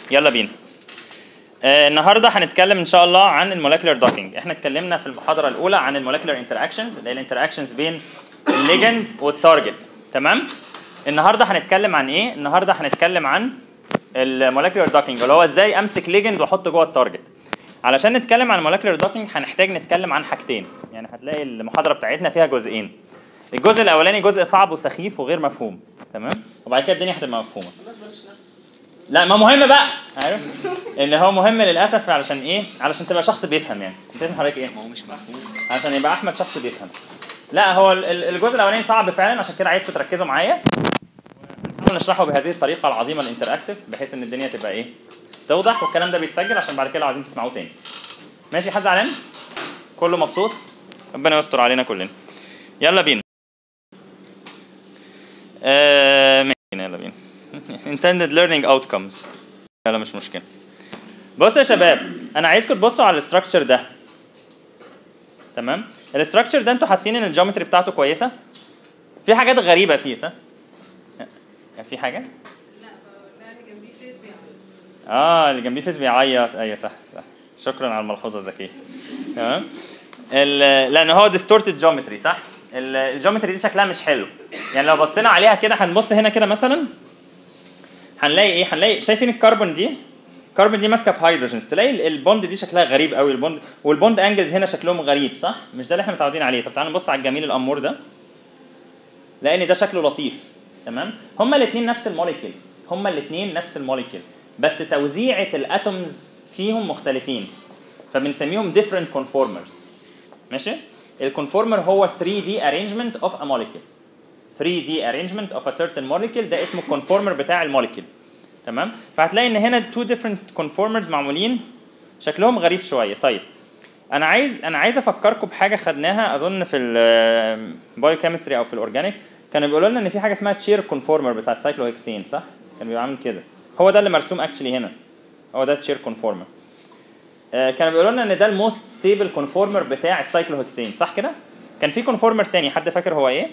يلا بينا آه النهارده هنتكلم ان شاء الله عن المولكيولر دوكينج احنا اتكلمنا في المحاضره الاولى عن المولكيولر انتراكشنز اللي هي الانتراكشنز بين الليجند والتارجت تمام النهارده هنتكلم عن ايه النهارده هنتكلم عن المولكيولر دوكينج اللي هو ازاي امسك ليجند واحطه جوه التارجت علشان نتكلم عن المولكيولر دوكينج هنحتاج نتكلم عن حاجتين يعني هتلاقي المحاضره بتاعتنا فيها جزئين الجزء الاولاني جزء صعب وسخيف وغير مفهوم تمام وبعد كده الدنيا هتبقى مفهومه لا ما مهم بقى عارف ان هو مهم للاسف علشان ايه علشان تبقى شخص بيفهم يعني انت لازم حضرتك ايه ما هو مش مفهوم عشان يبقى احمد شخص بيفهم لا هو ال- ال- الجزء الاولاني صعب فعلا عشان كده عايزكم تركزوا معايا ونحاول نشرحه بهذه الطريقه العظيمه الانتراكتيف بحيث ان الدنيا تبقى ايه توضح والكلام ده بيتسجل عشان بعد كده لو عايزين تسمعوه تاني ماشي حد زعلان كله مبسوط ربنا يستر علينا كلنا يلا بينا آه ماشي يلا بينا intended learning outcomes يلا مش مشكله بصوا يا شباب انا عايزكم تبصوا على الاستراكشر ده تمام الاستراكشر ده انتوا حاسين ان الجيومتري بتاعته كويسه في حاجات غريبه فيه صح في حاجه لا ده اللي جنبيه فيس بيعمل اه اللي جنبيه فيس بيعيط ايوه صح صح شكرا على الملحوظه الذكيه تمام ال- لان هو ديستورتد جيومتري صح ال- الجيومتري دي شكلها مش حلو يعني لو بصينا عليها كده هنبص هنا كده مثلا هنلاقي ايه هنلاقي شايفين الكربون دي الكربون دي ماسكه في هيدروجينز تلاقي ال- البوند دي شكلها غريب قوي البوند والبوند انجلز هنا شكلهم غريب صح مش ده اللي احنا متعودين عليه طب تعالوا نبص على الجميل الامور ده لان ده شكله لطيف تمام هما الاثنين نفس الموليكيول هما الاثنين نفس الموليكيول بس توزيعه الاتومز فيهم مختلفين فبنسميهم different conformers ماشي الكونفورمر هو 3D arrangement of a molecule 3D arrangement of a certain molecule ده اسمه الكونفورمر بتاع الموليكيول تمام فهتلاقي ان هنا two different conformers معمولين شكلهم غريب شويه طيب انا عايز انا عايز افكركم بحاجه خدناها اظن في البايو كيمستري او في الاورجانيك كانوا بيقولوا لنا ان في حاجه اسمها تشير كونفورمر بتاع السايكلوهكسين صح كان بيبقى عامل كده هو ده اللي مرسوم اكشلي هنا هو ده تشير كونفورمر آه، كانوا بيقولوا لنا ان ده الموست ستيبل كونفورمر بتاع السايكلوهكسين صح كده كان في كونفورمر تاني حد فاكر هو ايه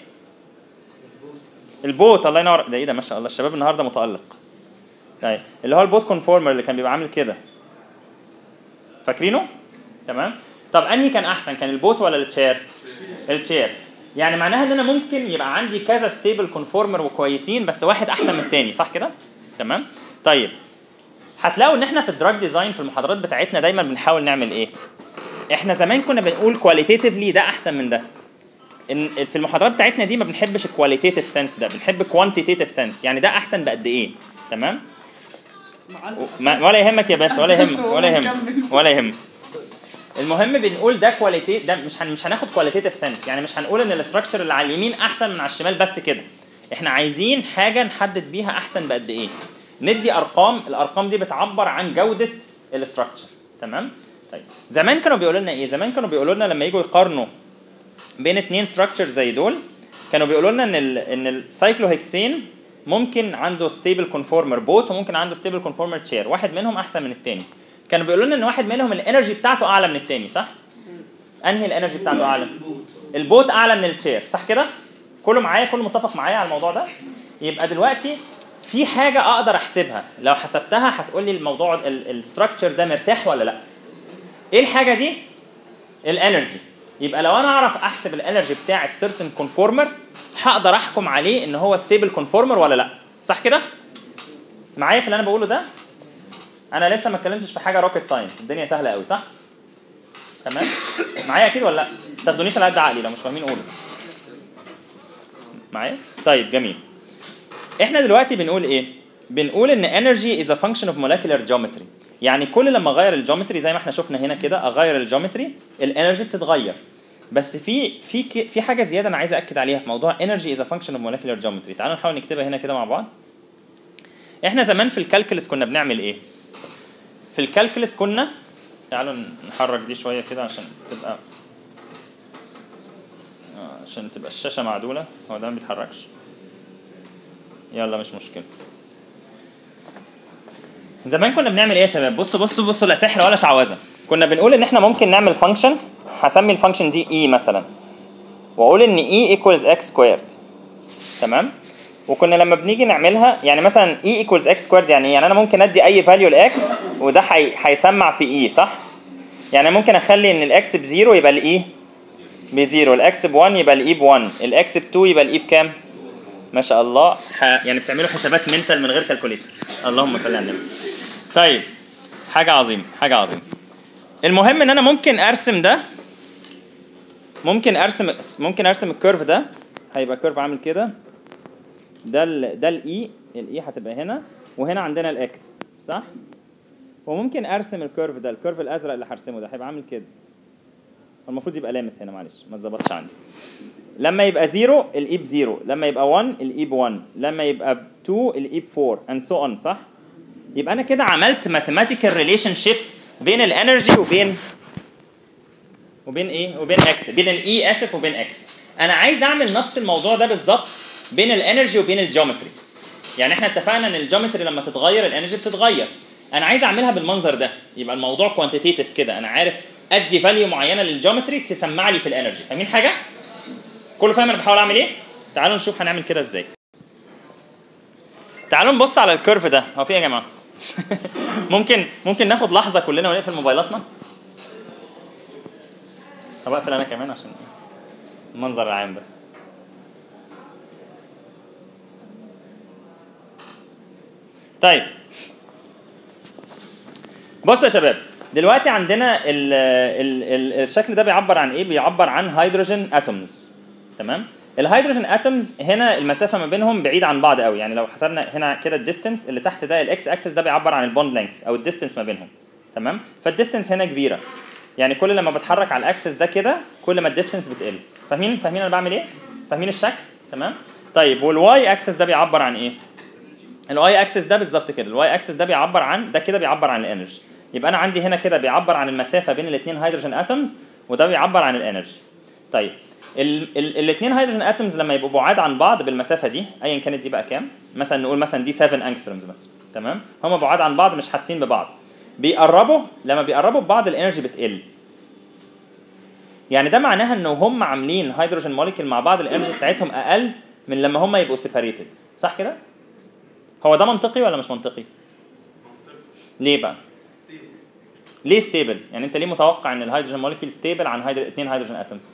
البوت الله ينور ده ايه ده ما شاء الله الشباب النهارده متالق طيب اللي هو البوت كونفورمر اللي كان بيبقى عامل كده فاكرينه تمام طب انهي كان احسن كان البوت ولا التشير التشير يعني معناها ان انا ممكن يبقى عندي كذا ستيبل كونفورمر وكويسين بس واحد احسن من التاني صح كده تمام طيب هتلاقوا ان احنا في الدراج ديزاين في المحاضرات بتاعتنا دايما بنحاول نعمل ايه احنا زمان كنا بنقول كواليتيتيفلي ده احسن من ده ان في المحاضرات بتاعتنا دي ما بنحبش الكواليتيتيف سنس ده بنحب كوانتيتيف سنس يعني ده احسن بقد ايه تمام ما ولا يهمك يا باشا ولا يهمك ولا يهمك ولا يهمك المهم بنقول ده كواليتي ده مش هن مش هناخد كواليتيف سنس يعني مش هنقول ان الاستراكشر اللي على اليمين احسن من على الشمال بس كده احنا عايزين حاجه نحدد بيها احسن بقد ايه ندي ارقام الارقام دي بتعبر عن جوده الاستراكشر تمام طيب زمان كانوا بيقولوا لنا ايه زمان كانوا بيقولوا لنا لما يجوا يقارنوا بين اتنين ستراكشر زي دول كانوا بيقولوا لنا ان ال ان السايكلوهكسين ممكن عنده ستيبل كونفورمر بوت وممكن عنده ستيبل كونفورمر تشير واحد منهم احسن من التاني كانوا بيقولوا لنا ان واحد منهم الانرجي بتاعته اعلى من التاني صح انهي الانرجي بتاعته اعلى البوت اعلى من التشير صح كده كله معايا كله متفق معايا على الموضوع ده يبقى دلوقتي في حاجه اقدر احسبها لو حسبتها هتقول لي الموضوع الستراكشر ده مرتاح ولا لا ايه الحاجه دي الانرجي يبقى لو انا اعرف احسب الانرجي بتاعه سيرتن كونفورمر هقدر احكم عليه ان هو ستيبل كونفورمر ولا لا صح كده معايا في اللي انا بقوله ده انا لسه ما اتكلمتش في حاجه روكيت ساينس الدنيا سهله قوي صح تمام معايا اكيد ولا لا ما تاخدونيش على قد عقلي لو مش فاهمين قولوا معايا طيب جميل احنا دلوقتي بنقول ايه بنقول ان energy is a function of molecular geometry يعني كل لما اغير الجيومتري زي ما احنا شفنا هنا كده اغير الجيومتري الانرجي بتتغير بس في في ك- في حاجه زياده انا عايز اكد عليها في موضوع energy is a function of molecular geometry تعالوا نحاول نكتبها هنا كده مع بعض احنا زمان في الكالكولس كنا بنعمل ايه في الكالكولس كنا تعالوا نحرك دي شويه كده عشان تبقى آه، عشان تبقى الشاشه معدوله هو ده ما بيتحركش يلا مش مشكله زمان كنا بنعمل ايه يا شباب بصوا بصوا بصوا لا سحر ولا شعوذه كنا بنقول ان احنا ممكن نعمل فانكشن هسمي الفانكشن دي اي مثلا واقول ان اي ايكوالز اكس سكويرد تمام وكنا لما بنيجي نعملها يعني مثلا e equals x squared يعني ايه؟ يعني انا ممكن ادي اي فاليو لاكس وده حي... هيسمع في e صح؟ يعني ممكن اخلي ان الاكس بزيرو يبقى الاي بزيرو الاكس ب1 يبقى الاي ب1 الاكس ب2 يبقى الاي بكام؟ ما شاء الله ح... يعني بتعملوا حسابات منتال من غير كالكوليتر اللهم صل على النبي طيب حاجة عظيمة حاجة عظيمة المهم ان انا ممكن ارسم ده ممكن ارسم ممكن ارسم الكيرف ده هيبقى كيرف عامل كده ده ال ده الاي الاي هتبقى هنا وهنا عندنا الاكس صح وممكن ارسم الكيرف ده الكيرف الازرق اللي هرسمه ده هيبقى عامل كده المفروض يبقى لامس هنا معلش ما اتظبطش عندي لما يبقى 0 الاي ب 0 لما يبقى 1 الاي ب 1 لما يبقى ب 2 الاي ب 4 and so on صح يبقى انا كده عملت mathematical relationship بين الانرجي وبين وبين ايه وبين اكس بين الاي اسف وبين اكس انا عايز اعمل نفس الموضوع ده بالظبط بين الانرجي وبين الجيومتري يعني احنا اتفقنا ان الجيومتري لما تتغير الانرجي بتتغير انا عايز اعملها بالمنظر ده يبقى الموضوع كوانتيتيف كده انا عارف ادي فاليو معينه للجيومتري تسمع لي في الانرجي فاهمين حاجه كله فاهم انا بحاول اعمل ايه تعالوا نشوف هنعمل كده ازاي تعالوا نبص على الكيرف ده هو في ايه يا جماعه ممكن ممكن ناخد لحظه كلنا ونقفل موبايلاتنا طب اقفل انا كمان عشان المنظر العام بس طيب بصوا يا شباب دلوقتي عندنا ال ال ال الشكل ده بيعبر عن ايه بيعبر عن هيدروجين اتومز تمام الهيدروجين اتومز هنا المسافه ما بينهم بعيد عن بعض قوي يعني لو حسبنا هنا كده الديستنس اللي تحت ده الاكس اكسس ده بيعبر عن البوند لينث او الديستنس ما بينهم تمام فالديستنس هنا كبيره يعني كل لما بتحرك على الاكسس ده كده كل ما الديستنس بتقل فاهمين فاهمين انا بعمل ايه فاهمين الشكل تمام طيب والواي اكسس ده بيعبر عن ايه الواي اكسس ده بالظبط كده الواي اكسس ده بيعبر عن ده كده بيعبر عن الانرجي يبقى انا عندي هنا كده بيعبر عن المسافه بين الاثنين هيدروجين اتومز وده بيعبر عن الانرجي طيب الاثنين هيدروجين اتومز لما يبقوا بعاد عن بعض بالمسافه دي ايا كانت دي بقى كام مثلا نقول مثلا دي 7 انجسترومز مثلا تمام هم بعاد عن بعض مش حاسين ببعض بيقربوا لما بيقربوا ببعض الانرجي بتقل يعني ده معناها ان هم عاملين هيدروجين موليكيول مع بعض الانرجي بتاعتهم اقل من لما هم يبقوا سيباريتد صح كده هو ده منطقي ولا مش منطقي ليه بقى ليه ستيبل يعني انت ليه متوقع ان الهيدروجين موليكيول ستيبل عن هيدرو... اثنين هيدروجين اتومز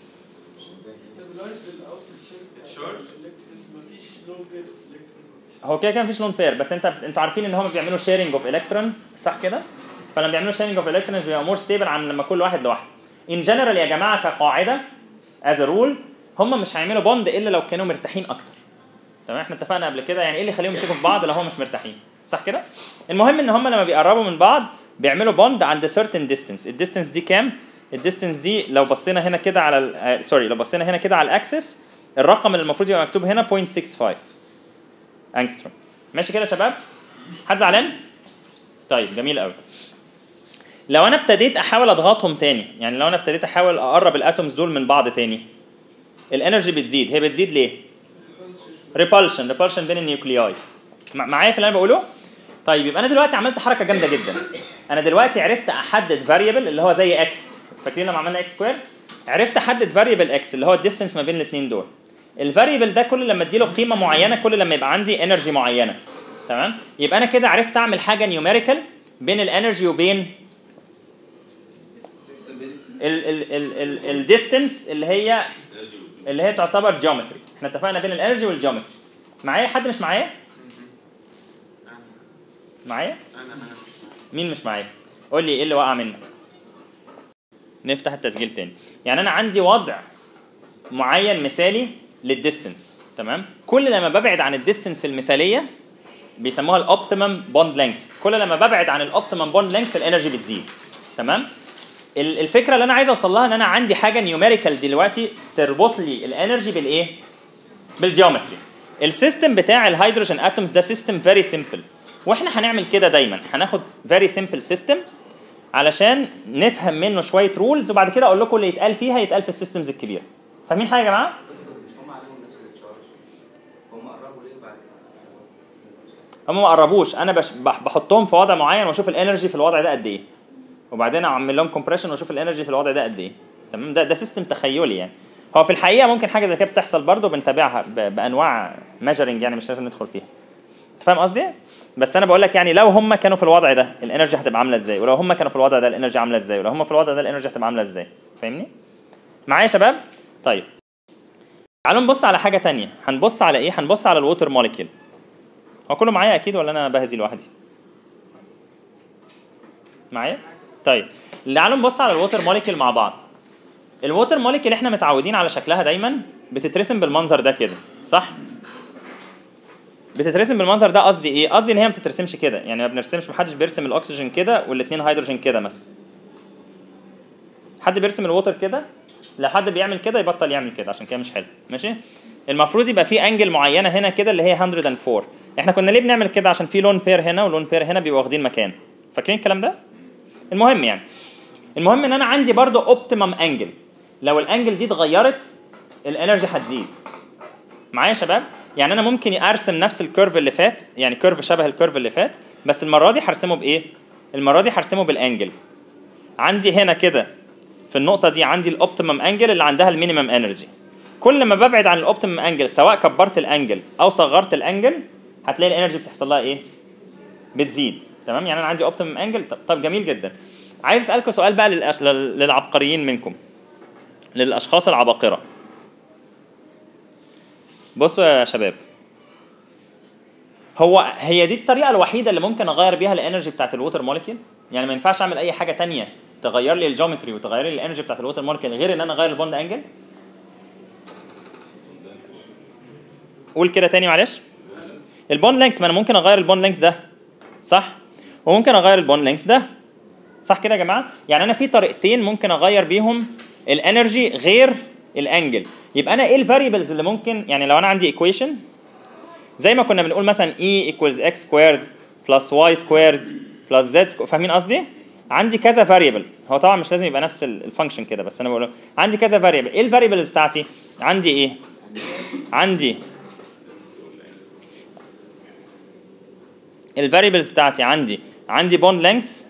هو كده كده مفيش لون بير بس انت انتوا عارفين ان هم بيعملوا شيرنج اوف الكترونز صح كده فلما بيعملوا شيرنج اوف الكترونز بيبقى مور ستيبل عن لما كل واحد لوحده ان جنرال يا جماعه كقاعده از رول هم مش هيعملوا بوند الا لو كانوا مرتاحين اكتر تمام احنا اتفقنا قبل كده يعني ايه اللي يخليهم يمسكوا في بعض لو هم مش مرتاحين صح كده المهم ان هم لما بيقربوا من بعض بيعملوا بوند عند certain distance الديستنس دي كام الديستنس دي لو بصينا هنا كده على سوري لو بصينا هنا كده على الاكسس الرقم اللي المفروض يبقى مكتوب هنا 0.65 انجستروم ماشي كده يا شباب حد زعلان طيب جميل قوي لو انا ابتديت احاول اضغطهم تاني يعني لو انا ابتديت احاول اقرب الاتومز دول من بعض تاني الانرجي بتزيد هي بتزيد ليه ريبالشن ريبالشن بين النيوكلياي معايا في اللي انا بقوله طيب يبقى انا دلوقتي عملت حركه جامده جدا انا دلوقتي عرفت احدد فاريبل اللي هو زي اكس فاكرين لما عملنا اكس سكوير عرفت احدد فاريبل اكس اللي هو الديستنس ما بين الاثنين دول الفاريبل ده كل لما اديله قيمه معينه كل لما يبقى عندي انرجي معينه تمام يبقى انا كده عرفت اعمل حاجه نيوميريكال بين الانرجي وبين الديستنس اللي هي اللي هي تعتبر جيومتري احنا اتفقنا بين الانرجي والجيومتري معايا حد مش معايا معايا مين مش معايا قول لي ايه اللي وقع منك نفتح التسجيل تاني يعني انا عندي وضع معين مثالي للديستنس تمام كل لما ببعد عن الديستنس المثاليه بيسموها الاوبتيمم بوند لينث كل لما ببعد عن الاوبتيمم بوند لينث الانرجي بتزيد تمام الفكره اللي انا عايز اوصل لها ان انا عندي حاجه نيوميريكال دلوقتي تربط لي الانرجي بالايه بالجيومتري السيستم بتاع الهيدروجين اتومز ده سيستم فيري سيمبل واحنا هنعمل كده دايما هناخد فيري سيمبل سيستم علشان نفهم منه شويه رولز وبعد كده اقول لكم اللي يتقال فيها يتقال في السيستمز الكبيره فاهمين حاجه يا جماعه مش هم عليهم نفس التشارج هم قربوا ليه بعد كده هم ما قربوش انا بش بح- بحطهم في وضع معين واشوف الانرجي في الوضع ده قد ايه وبعدين اعمل لهم كومبريشن واشوف الانرجي في الوضع ده قد ايه تمام ده ده سيستم تخيلي يعني هو في الحقيقه ممكن حاجه زي كده بتحصل برضه بنتابعها ب- بانواع ميجرنج يعني مش لازم ندخل فيها انت فاهم قصدي بس انا بقول لك يعني لو هم كانوا في الوضع ده الانرجي هتبقى عامله ازاي ولو هم كانوا في الوضع ده الانرجي عامله ازاي ولو هم في الوضع ده الانرجي هتبقى عامله ازاي فاهمني معايا يا شباب طيب تعالوا نبص على حاجه تانية هنبص على ايه هنبص على الووتر موليكيول هو كله معايا اكيد ولا انا بهزي لوحدي معايا طيب تعالوا نبص على الووتر موليكيول مع بعض الووتر موليكيول احنا متعودين على شكلها دايما بتترسم بالمنظر ده كده صح بتترسم بالمنظر ده قصدي ايه قصدي ان هي ما بتترسمش كده يعني ما بنرسمش محدش بيرسم الاكسجين كده والاثنين هيدروجين كده مثلا حد بيرسم الووتر كده لو حد بيعمل كده يبطل يعمل كده عشان كده مش حلو ماشي المفروض يبقى في انجل معينه هنا كده اللي هي 104 احنا كنا ليه بنعمل كده عشان في لون بير هنا ولون بير هنا بيبقوا واخدين مكان فاكرين الكلام ده المهم يعني المهم ان انا عندي برضو اوبتيمم انجل لو الانجل دي اتغيرت الانرجي هتزيد معايا يا شباب يعني انا ممكن ارسم نفس الكيرف اللي فات يعني كيرف شبه الكيرف اللي فات بس المره دي هرسمه بايه المره دي هرسمه بالانجل عندي هنا كده في النقطه دي عندي الاوبتيمم انجل اللي عندها المينيمم انرجي كل ما ببعد عن الاوبتيمم انجل سواء كبرت الانجل او صغرت الانجل هتلاقي الانرجي بتحصل لها ايه بتزيد تمام يعني انا عندي اوبتيمم انجل طب, طب جميل جدا عايز اسالكم سؤال بقى للأش... لل- للعبقريين منكم للاشخاص العباقره بصوا يا شباب هو هي دي الطريقه الوحيده اللي ممكن اغير بيها الانرجي بتاعت الووتر موليكيول يعني ما ينفعش اعمل اي حاجه تانية تغير لي الجيومتري وتغير لي الانرجي بتاعت الووتر موليكيول غير ان انا اغير البوند انجل قول كده تاني معلش البوند لينث ما انا ممكن اغير البوند لينث ده صح وممكن اغير البوند لينث ده صح كده يا جماعه يعني انا في طريقتين ممكن اغير بيهم الانرجي غير الانجل يبقى انا ايه الفاريبلز اللي ممكن يعني لو انا عندي ايكويشن زي ما كنا بنقول مثلا e equals x squared plus y squared plus z squared فاهمين قصدي؟ عندي كذا فاريبل هو طبعا مش لازم يبقى نفس الفانكشن كده بس انا بقول عندي كذا فاريبل ايه الفاريبلز بتاعتي؟ عندي ايه؟ عندي الفاريبلز بتاعتي عندي عندي بوند لينث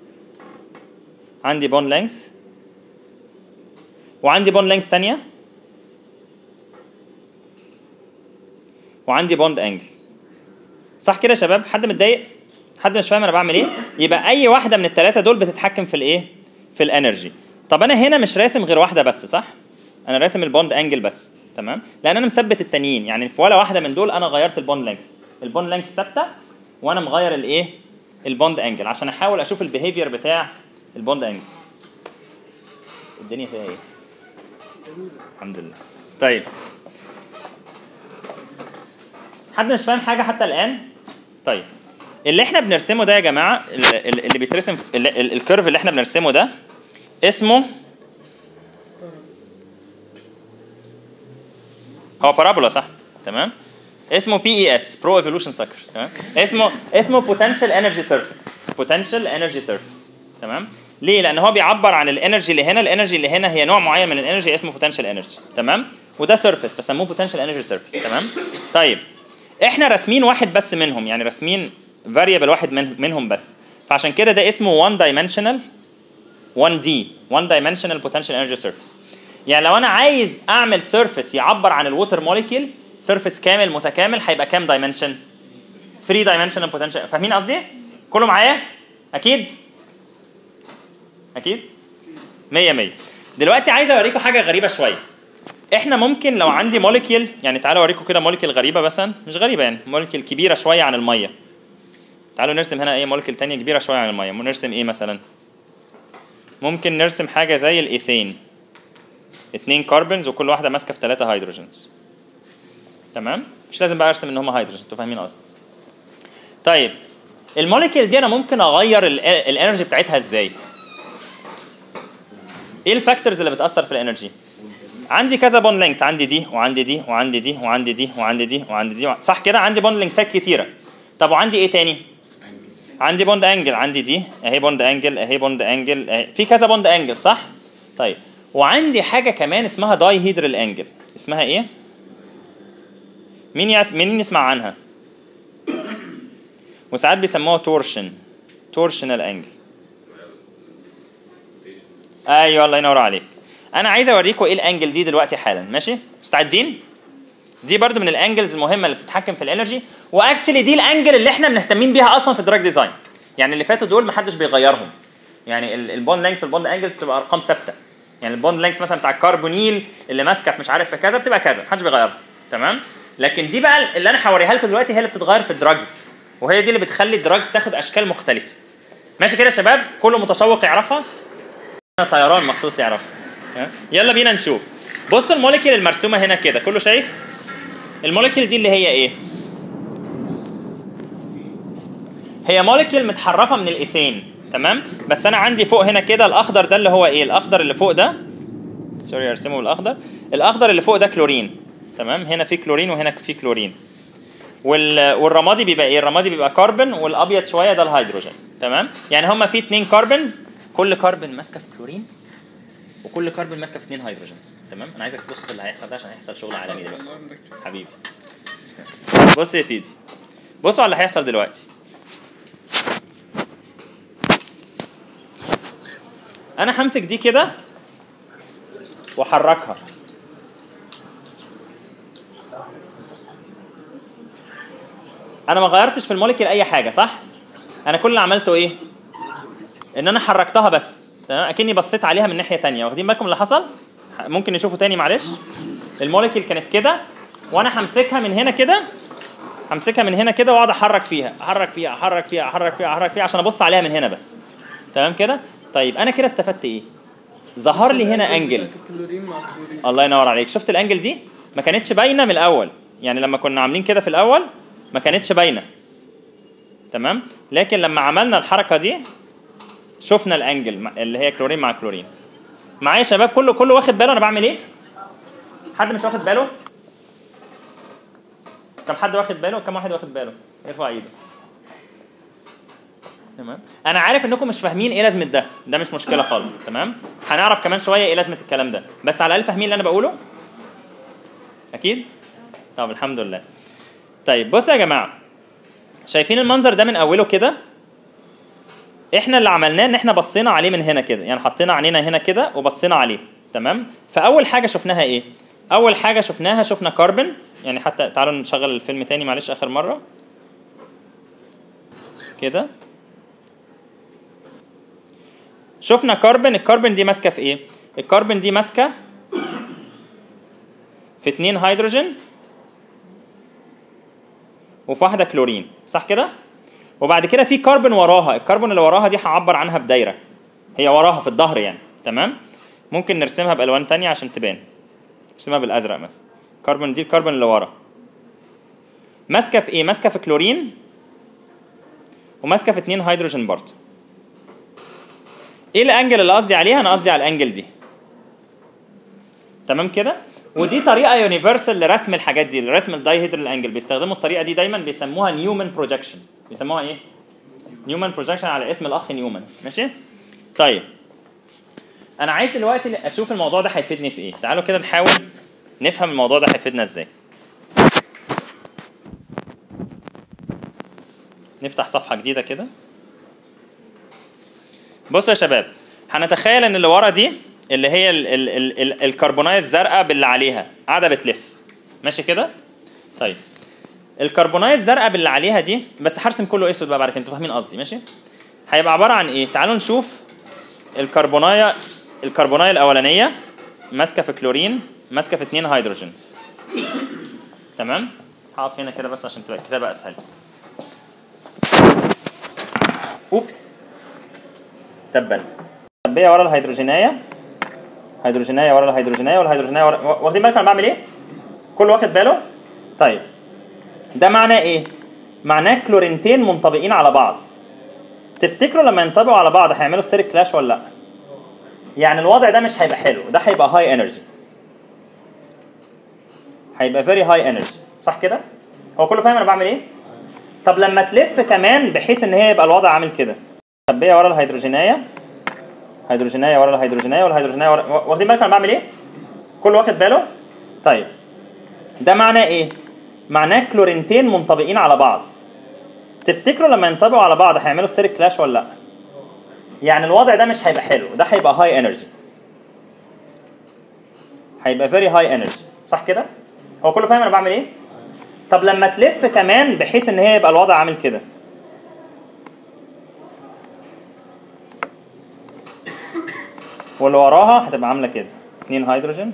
عندي بوند لينث وعندي بوند لينث تانية وعندي بوند انجل صح كده يا شباب حد متضايق حد مش فاهم انا بعمل ايه يبقى اي واحده من الثلاثه دول بتتحكم في الايه في الانرجي طب انا هنا مش راسم غير واحده بس صح انا راسم البوند انجل بس تمام لان انا مثبت التانيين يعني في ولا واحده من دول انا غيرت البوند لينث البوند لينث ثابته وانا مغير الايه البوند انجل عشان احاول اشوف البيهيفير بتاع البوند انجل الدنيا فيها ايه الحمد لله طيب حد مش فاهم حاجه حتى الان طيب اللي احنا بنرسمه ده يا جماعه ال- ال- اللي بيترسم ال- ال- الكيرف اللي احنا بنرسمه ده اسمه هو بارابولا صح تمام اسمه بي اي اس برو ايفولوشن سكر تمام اسمه اسمه بوتنشال انرجي سيرفيس بوتنشال انرجي سيرفيس تمام ليه لان هو بيعبر عن الانرجي اللي هنا الانرجي اللي هنا هي نوع معين من الانرجي اسمه بوتنشال انرجي تمام وده سيرفيس بسموه بوتنشال انرجي سيرفيس تمام طيب احنا راسمين واحد بس منهم يعني راسمين فاريبل واحد من منهم بس فعشان كده ده اسمه 1 dimensional 1D 1 dimensional potential energy surface يعني لو انا عايز اعمل سيرفيس يعبر عن الووتر موليكيول سيرفيس كامل متكامل هيبقى كام دايمنشن 3 dimensional potential فاهمين قصدي كله معايا اكيد اكيد 100 100 دلوقتي عايز اوريكم حاجه غريبه شويه احنا ممكن لو عندي موليكيول يعني تعالوا اوريكم كده موليكيول غريبه مثلا مش غريبه يعني موليكيول كبيره شويه عن الميه تعالوا نرسم هنا اي موليكيول تانية كبيره شويه عن الميه نرسم ايه مثلا ممكن نرسم حاجه زي الايثين اتنين كاربونز وكل واحده ماسكه في ثلاثه هيدروجينز تمام مش لازم بقى ارسم ان هم هيدروجين انتوا فاهمين قصدي طيب الموليكيول دي انا ممكن اغير ال- الانرجي بتاعتها ازاي ايه الفاكتورز اللي بتاثر في الانرجي عندي كذا بون لينكت عندي دي وعندي دي وعندي دي وعندي دي وعندي دي وعندي دي صح كده عندي بون لينكسات كتيره طب وعندي ايه تاني عندي بوند انجل عندي دي اهي بوند انجل اهي بوند انجل اهي في كذا بوند انجل صح طيب وعندي حاجه كمان اسمها داي هيدرال انجل اسمها ايه مين يس... مين يسمع عنها وساعات بيسموها تورشن تورشنال انجل ايوه الله ينور عليك انا عايز اوريكم ايه الانجل دي دلوقتي حالا ماشي مستعدين دي برضو من الانجلز المهمه اللي بتتحكم في الانرجي واكشلي دي الانجل اللي احنا مهتمين بيها اصلا في الدراج ديزاين يعني اللي فاتوا دول محدش بيغيرهم يعني البوند لينكس والبوند انجلز بتبقى ارقام ثابته يعني البوند لينكس مثلا بتاع الكربونيل اللي ماسكه في مش عارف في كذا بتبقى كذا محدش بيغيرها تمام لكن دي بقى اللي انا هوريها لكم دلوقتي هي اللي بتتغير في الدراجز وهي دي اللي بتخلي الدراجز تاخد اشكال مختلفه ماشي كده يا شباب كله متشوق يعرفها طيران مخصوص يعرفها ها؟ يلا بينا نشوف بصوا الموليكيول المرسومه هنا كده كله شايف الموليكيول دي اللي هي ايه هي موليكيول متحرفه من الايثين تمام بس انا عندي فوق هنا كده الاخضر ده اللي هو ايه الاخضر اللي فوق ده سوري ارسمه بالاخضر الاخضر اللي فوق ده كلورين تمام هنا في كلورين وهنا في كلورين وال... والرمادي بيبقى ايه الرمادي بيبقى كربون والابيض شويه ده الهيدروجين تمام يعني هما في اتنين كربونز كل كربون ماسكه في كلورين وكل كربون ماسكه في اتنين هيدروجينز تمام انا عايزك تبص في اللي هيحصل ده عشان هيحصل شغل عالمي دلوقتي حبيبي بص يا سيدي بصوا على اللي هيحصل دلوقتي انا همسك دي كده واحركها انا ما غيرتش في الموليكيول اي حاجه صح انا كل اللي عملته ايه ان انا حركتها بس تمام اكني بصيت عليها من ناحيه تانية واخدين بالكم اللي حصل ممكن نشوفه تاني معلش الموليكيول كانت كده وانا همسكها من هنا كده همسكها من هنا كده واقعد احرك فيها احرك فيها احرك فيها احرك فيها احرك فيها عشان ابص عليها من هنا بس تمام كده طيب انا كده استفدت ايه ظهر لي هنا انجل كلورين مع كلورين الله ينور عليك شفت الانجل دي ما كانتش باينه من الاول يعني لما كنا عاملين كده في الاول ما كانتش باينه تمام لكن لما عملنا الحركه دي شفنا الانجل مع- اللي هي كلورين مع كلورين معايا يا شباب كله كله واخد باله انا بعمل ايه حد مش واخد باله طب حد واخد باله كم واحد واخد باله ارفع ايده تمام انا عارف انكم مش فاهمين ايه لازمه ده ده مش مشكله خالص تمام هنعرف كمان شويه ايه لازمه الكلام ده بس على الاقل فاهمين اللي انا بقوله اكيد طب الحمد لله طيب بصوا يا جماعه شايفين المنظر ده من اوله كده احنا اللي عملناه ان احنا بصينا عليه من هنا كده يعني حطينا عينينا هنا كده وبصينا عليه تمام فاول حاجه شفناها ايه اول حاجه شفناها شفنا كربون يعني حتى تعالوا نشغل الفيلم تاني معلش اخر مره كده شفنا كربون الكربون دي ماسكه في ايه الكربون دي ماسكه في اتنين هيدروجين وفي واحده كلورين صح كده وبعد كده في كربون وراها الكربون اللي وراها دي هعبر عنها بدايره هي وراها في الظهر يعني تمام ممكن نرسمها بالوان تانية عشان تبان نرسمها بالازرق مثلا كربون دي الكربون اللي ورا ماسكه في ايه ماسكه في كلورين وماسكه في اتنين هيدروجين برضه ايه الانجل اللي قصدي عليها انا قصدي على الانجل دي تمام كده ودي طريقه يونيفرسال لرسم الحاجات دي لرسم الدايهيدرال انجل بيستخدموا الطريقه دي دايما بيسموها نيومان بروجكشن بيسموها ايه نيومان بروجكشن على اسم الاخ نيومان ماشي طيب انا عايز دلوقتي اشوف الموضوع ده هيفيدني في ايه تعالوا كده نحاول نفهم الموضوع ده هيفيدنا ازاي نفتح صفحه جديده كده بصوا يا شباب هنتخيل ان اللي ورا دي اللي هي ال ال ال ال الكربونايه الزرقاء باللي عليها قاعده بتلف ماشي كده طيب الكربونايه الزرقاء باللي عليها دي بس هرسم كله اسود بقى بعد كده انتوا فاهمين قصدي ماشي هيبقى عباره عن ايه تعالوا نشوف الكربونايه الكربونايه الاولانيه ماسكه في كلورين ماسكه في اتنين هيدروجينز تمام هقف هنا كده بس عشان تبقى الكتابه اسهل اوبس تبا تبيه ورا الهيدروجينايه هيدروجينايه ورا الهيدروجينايه والهيدروجينايه ورا واخدين بالكم انا بعمل ايه؟ كل واخد باله؟ طيب ده معناه ايه؟ معناه كلورينتين منطبقين على بعض تفتكروا لما ينطبقوا على بعض هيعملوا ستيريك كلاش ولا لا؟ يعني الوضع ده مش هيبقى حلو ده هيبقى هاي انرجي هيبقى فيري هاي انرجي صح كده؟ هو كله فاهم انا بعمل ايه؟ طب لما تلف كمان بحيث ان هي يبقى الوضع عامل كده مخبيه ورا الهيدروجينايه هيدروجينايه ورا الهيدروجينايه والهيدروجينايه ورا واخدين بالكم انا بعمل ايه؟ كله واخد باله؟ طيب ده معناه ايه؟ معناه كلورينتين منطبقين على بعض تفتكروا لما ينطبقوا على بعض هيعملوا ستيريك كلاش ولا لا؟ يعني الوضع ده مش هيبقى حلو ده هيبقى هاي انرجي هيبقى فيري هاي انرجي صح كده هو كله فاهم انا بعمل ايه طب لما تلف كمان بحيث ان هي يبقى الوضع عامل كده واللي وراها هتبقى عامله كده اتنين هيدروجين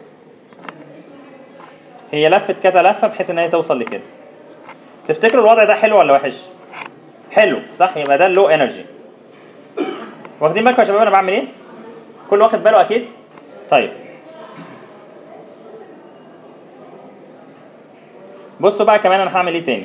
هي لفت كذا لفه بحيث ان هي توصل لكده تفتكروا الوضع ده حلو ولا وحش حلو صح يبقى ده اللو انرجي واخدين بالكم يا شباب انا بعمل ايه كل واخد باله اكيد طيب بصوا بقى كمان انا هعمل ايه تاني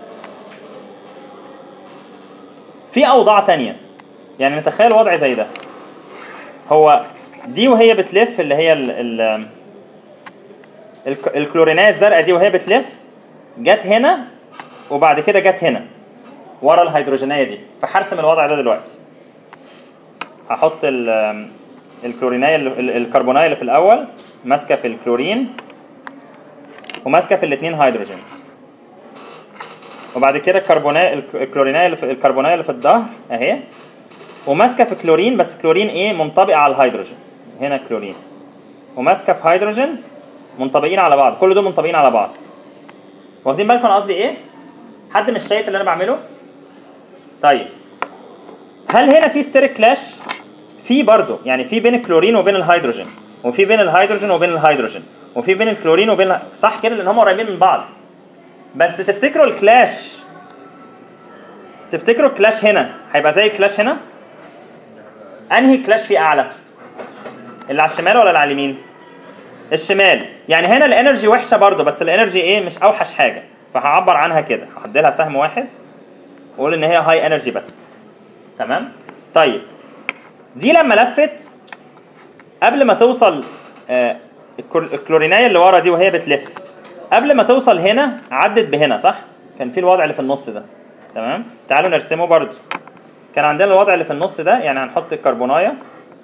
في اوضاع تانية يعني نتخيل وضع زي ده هو دي وهي بتلف اللي هي ال ال الك- الكلورينايه الزرقاء دي وهي بتلف جت هنا وبعد كده جت هنا ورا الهيدروجينيه دي فهرسم الوضع ده دلوقتي هحط ال الكلورينايه اللي- ال- الكربونايه اللي في الاول ماسكه في الكلورين وماسكه في الاثنين هيدروجينز وبعد كده الكربونايه الك- الكلورينايه اللي في الكربونايه اللي في الظهر اهي وماسكه في كلورين بس كلورين ايه منطبقه على الهيدروجين هنا كلورين وماسكه في هيدروجين منطبقين على بعض كل دول منطبقين على بعض واخدين بالكم انا قصدي ايه حد مش شايف اللي انا بعمله طيب هل هنا في ستيريك كلاش في برضه يعني في بين الكلورين وبين الهيدروجين وفي بين الهيدروجين وبين الهيدروجين وفي بين الكلورين وبين ال- صح كده لان هم قريبين من بعض بس تفتكروا الكلاش تفتكروا الكلاش هنا هيبقى زي الكلاش هنا انهي كلاش فيه اعلى اللي على الشمال ولا اللي على اليمين الشمال يعني هنا الانرجي وحشه برضه بس الانرجي ايه مش اوحش حاجه فهعبر عنها كده هحط لها سهم واحد واقول ان هي هاي انرجي بس تمام طيب دي لما لفت قبل ما توصل آه، الكل- الكلورينايه اللي ورا دي وهي بتلف قبل ما توصل هنا عدت بهنا صح كان في الوضع اللي في النص ده تمام تعالوا نرسمه برضو كان عندنا الوضع اللي في النص ده يعني هنحط الكربونايه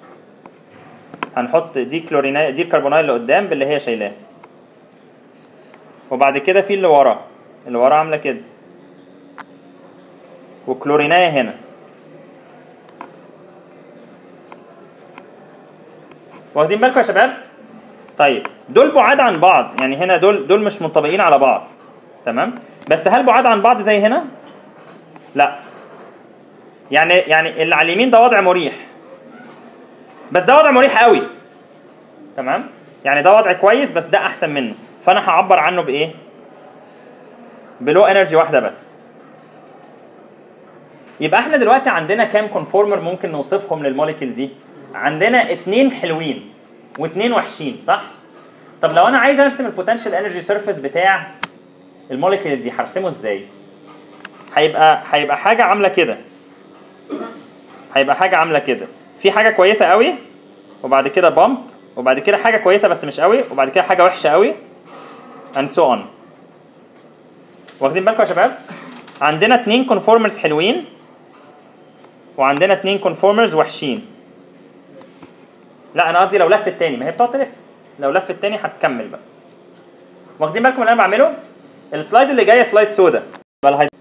هنحط دي كلورينايه دي الكربونايه اللي قدام باللي هي شايلاه وبعد كده في اللي وراه اللي وراه عامله كده وكلورينايه هنا واخدين بالكم يا شباب طيب دول بعاد عن بعض يعني هنا دول دول مش منطبقين على بعض تمام بس هل بعاد عن بعض زي هنا لا يعني يعني اللي على اليمين ده وضع مريح بس ده وضع مريح قوي تمام يعني ده وضع كويس بس ده احسن منه فانا هعبر عنه بايه بلو انرجي واحده بس يبقى احنا دلوقتي عندنا كام كونفورمر ممكن نوصفهم للموليكيول دي عندنا اتنين حلوين واتنين وحشين صح طب لو انا عايز ارسم البوتنشال انرجي سيرفيس بتاع الموليكيول دي هرسمه ازاي هيبقى هيبقى حاجه عامله كده هيبقى حاجه عامله كده في حاجه كويسه قوي وبعد كده بامب وبعد كده حاجه كويسه بس مش قوي وبعد كده حاجه وحشه قوي and so on واخدين بالكم يا شباب عندنا اتنين كونفورمرز حلوين وعندنا اتنين كونفورمرز وحشين لا انا قصدي لو لفت تاني ما هي بتقعد تلف لو لفت تاني هتكمل بقى واخدين بالكم من اللي انا بعمله السلايد اللي جايه سلايد سودا بقى الهيد-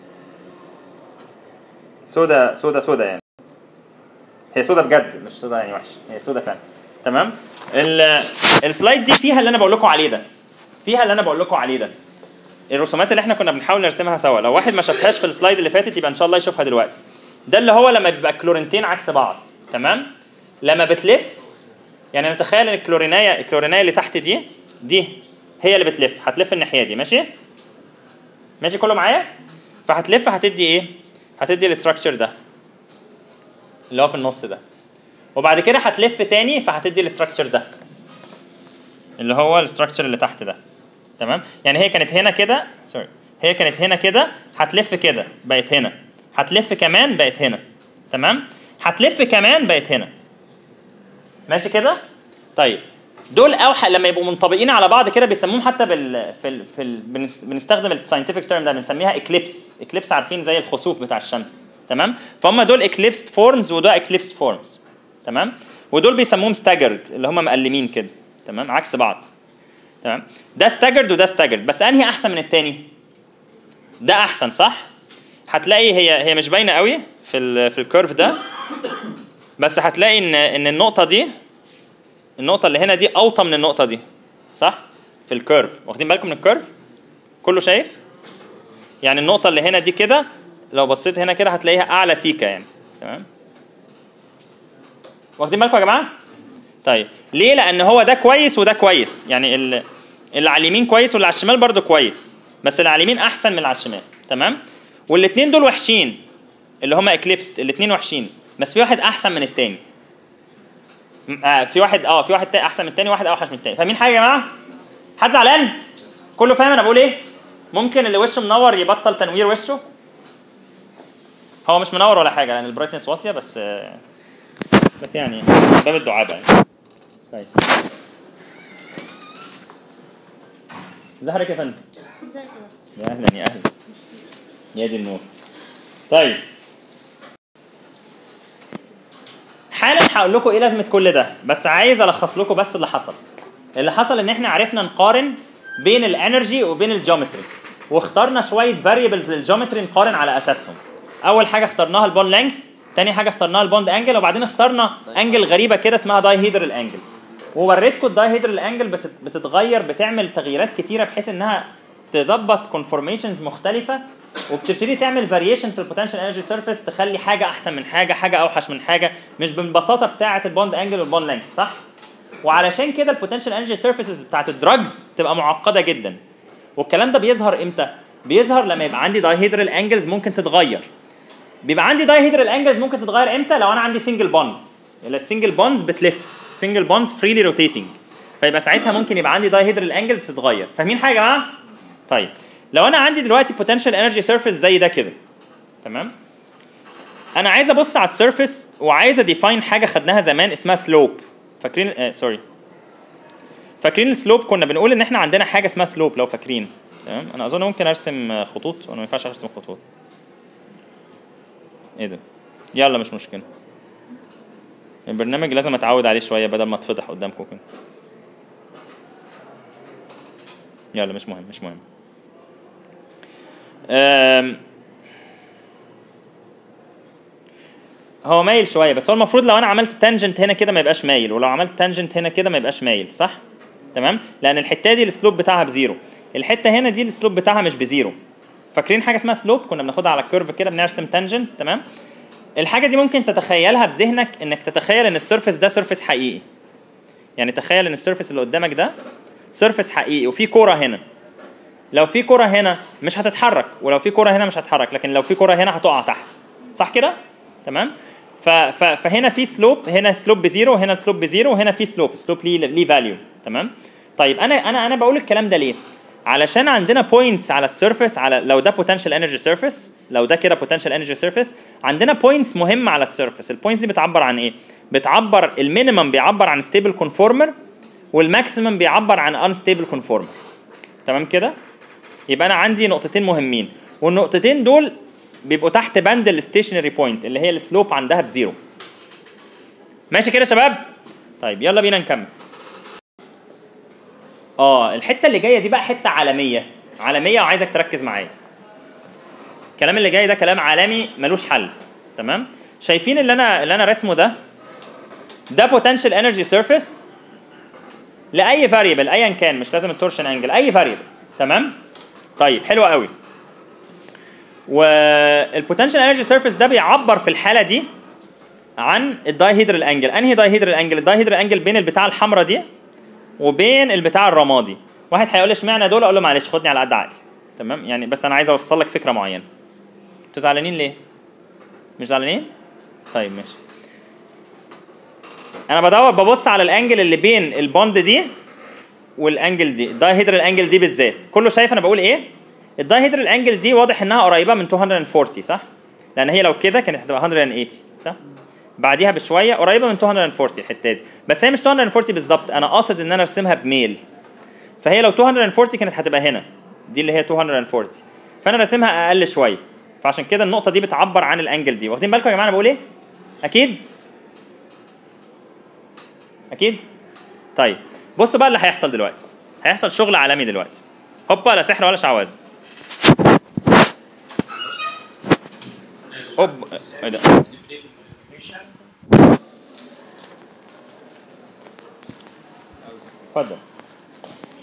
سودا سودا سودا يعني هي سودا بجد مش سودا يعني وحش هي سودا فعلا تمام ال- السلايد دي فيها اللي انا بقول لكم عليه ده فيها اللي انا بقول لكم عليه ده الرسومات اللي احنا كنا بنحاول نرسمها سوا لو واحد ما شافهاش في السلايد اللي فاتت يبقى ان شاء الله يشوفها دلوقتي ده اللي هو لما بيبقى كلورنتين عكس بعض تمام لما بتلف يعني نتخيل ان الكلورينايه الكلورينايه اللي تحت دي دي هي اللي بتلف هتلف الناحيه دي ماشي ماشي كله معايا فهتلف هتدي ايه هتدي الاستراكشر ده اللي هو في النص ده وبعد كده هتلف تاني فهتدي الاستراكشر ده اللي هو الاستراكشر اللي تحت ده تمام يعني هي كانت هنا كده سوري هي كانت هنا كده هتلف كده بقت هنا هتلف كمان بقت هنا تمام هتلف كمان بقت هنا ماشي كده طيب دول اوحى لما يبقوا منطبقين على بعض كده بيسموهم حتى بال في ال... في ال... بنس- بنستخدم الساينتفك تيرم ده بنسميها اكليبس اكليبس عارفين زي الخسوف بتاع الشمس تمام فهم دول اكليبسد فورمز وده اكليبسد فورمز تمام ودول بيسموهم ستاجرد اللي هم مقلمين كده تمام عكس بعض تمام ده ستاجرد وده ستاجرد بس انهي احسن من التاني ده احسن صح هتلاقي هي هي مش باينه قوي في ال في الكيرف ده بس هتلاقي ان ان النقطه دي النقطه اللي هنا دي اوطى من النقطه دي صح في الكيرف واخدين بالكم من الكيرف كله شايف يعني النقطه اللي هنا دي كده لو بصيت هنا كده هتلاقيها اعلى سيكه يعني تمام واخدين بالكم يا جماعه طيب ليه لان هو ده كويس وده كويس يعني ال- اللي على اليمين كويس واللي على الشمال برضو كويس بس اللي على اليمين احسن من اللي على الشمال تمام والاثنين دول وحشين اللي هم اكليبست الاثنين وحشين بس في واحد احسن من التاني م- آه في واحد اه في واحد تا- احسن من التاني وواحد اوحش من التاني فاهمين حاجه يا جماعه حد زعلان كله فاهم انا بقول ايه ممكن اللي وشه منور يبطل تنوير وشه هو مش منور ولا حاجه لان البرايتنس واطيه بس آه، بس يعني باب الدعابه يعني طيب ازي حضرتك يا فندم يا اهلا يا اهلا يا دي النور طيب حالا هقول لكم ايه لازمه كل ده بس عايز الخص لكم بس اللي حصل اللي حصل ان احنا عرفنا نقارن بين الانرجي وبين الجيومتري واخترنا شويه فاريبلز للجيومتري نقارن على اساسهم اول حاجه اخترناها البوند لينث تاني حاجه اخترناها البوند انجل وبعدين اخترنا انجل غريبه كده اسمها داي هيدرال انجل ووريتكم الداي هيدرال انجل بتت- بتتغير بتعمل تغييرات كتيره بحيث انها تظبط كونفورميشنز مختلفه وبتبتدي تعمل فاريشن في البوتنشال انرجي سيرفيس تخلي حاجه احسن من حاجه حاجه اوحش من حاجه مش بالبساطه بتاعه البوند انجل والبوند لينث صح وعلشان كده البوتنشال انرجي سيرفيسز بتاعت الدراجز تبقى معقده جدا والكلام ده بيظهر امتى بيظهر لما يبقى عندي دايهيدرال انجلز ممكن تتغير بيبقى عندي دايهيدرال انجلز ممكن تتغير امتى لو انا عندي سنجل بوندز السنجل بوندز بتلف سنجل بوندز فريلي روتيتنج فيبقى ساعتها ممكن يبقى عندي دايهيدرال انجلز بتتغير فاهمين حاجه يا جماعه طيب لو انا عندي دلوقتي potential energy surface زي ده كده تمام انا عايز ابص على السيرفيس وعايز اديفاين حاجه خدناها زمان اسمها سلوب فاكرين آه سوري فاكرين السلوب كنا بنقول ان احنا عندنا حاجه اسمها سلوب لو فاكرين تمام انا اظن ممكن ارسم آه، خطوط وانا ما ينفعش ارسم خطوط ايه ده يلا مش مشكله البرنامج لازم اتعود عليه شويه بدل ما اتفضح قدامكم كده يلا مش مهم مش مهم أم، هو مايل شويه بس هو المفروض لو انا عملت تانجنت هنا كده ما يبقاش مايل ولو عملت تانجنت هنا كده ما يبقاش مايل صح تمام لان الحته دي السلوب بتاعها بزيرو الحته هنا دي السلوب بتاعها مش بزيرو فاكرين حاجه اسمها سلوب كنا بناخدها على الكيرف كده بنرسم تانجنت تمام الحاجه دي ممكن تتخيلها بذهنك انك تتخيل ان السيرفيس ده سيرفيس حقيقي يعني تخيل ان السيرفيس اللي قدامك ده سيرفيس حقيقي وفي كوره هنا لو في كرة هنا مش هتتحرك ولو في كرة هنا مش هتتحرك لكن لو في كرة هنا هتقع تحت صح كده تمام ف ف فهنا في سلوب هنا سلوب بزيرو هنا سلوب بزيرو وهنا في سلوب سلوب ليه ليه فاليو تمام طيب انا انا انا بقول الكلام ده ليه علشان عندنا بوينتس على السيرفيس على لو ده بوتنشال انرجي سيرفيس لو ده كده بوتنشال انرجي سيرفيس عندنا بوينتس مهمه على السيرفيس البوينتس دي بتعبر عن ايه بتعبر المينيمم بيعبر عن ستيبل كونفورمر والماكسيمم بيعبر عن انستيبل كونفورمر تمام كده يبقى انا عندي نقطتين مهمين والنقطتين دول بيبقوا تحت بند الستيشنري بوينت اللي هي السلوب عندها بزيرو ماشي كده يا شباب طيب يلا بينا نكمل اه الحته اللي جايه دي بقى حته عالميه عالميه وعايزك تركز معايا الكلام اللي جاي ده كلام عالمي ملوش حل تمام شايفين اللي انا اللي انا رسمه ده ده potential energy surface لاي فاريبل ايا كان مش لازم التورشن انجل اي فاريبل تمام طيب حلو قوي والبوتنشال انرجي سيرفيس ده بيعبر في الحاله دي عن الدايهيدرال انجل انهي دايهيدرال انجل الدايهيدرال انجل بين البتاع الحمراء دي وبين البتاع الرمادي واحد هيقول لي اشمعنى دول اقول له معلش خدني على قد عقلي تمام يعني بس انا عايز اوصل لك فكره معينه انتوا زعلانين ليه مش زعلانين طيب ماشي انا بدور ببص على الانجل اللي بين البوند دي والانجل دي الدايهيدرال انجل دي بالذات كله شايف انا بقول ايه الدايهيدرال انجل دي واضح انها قريبه من 240 صح لان هي لو كده كانت هتبقى 180 صح بعديها بشويه قريبه من 240 الحته دي بس هي مش 240 بالظبط انا قاصد ان انا ارسمها بميل فهي لو 240 كانت هتبقى هنا دي اللي هي 240 فانا راسمها اقل شويه فعشان كده النقطه دي بتعبر عن الانجل دي واخدين بالكم يا جماعه انا بقول ايه اكيد اكيد طيب بصوا بقى اللي هيحصل دلوقتي هيحصل شغل عالمي دلوقتي هوبا لا سحر ولا شعوذه اوب ايه ده اتفضل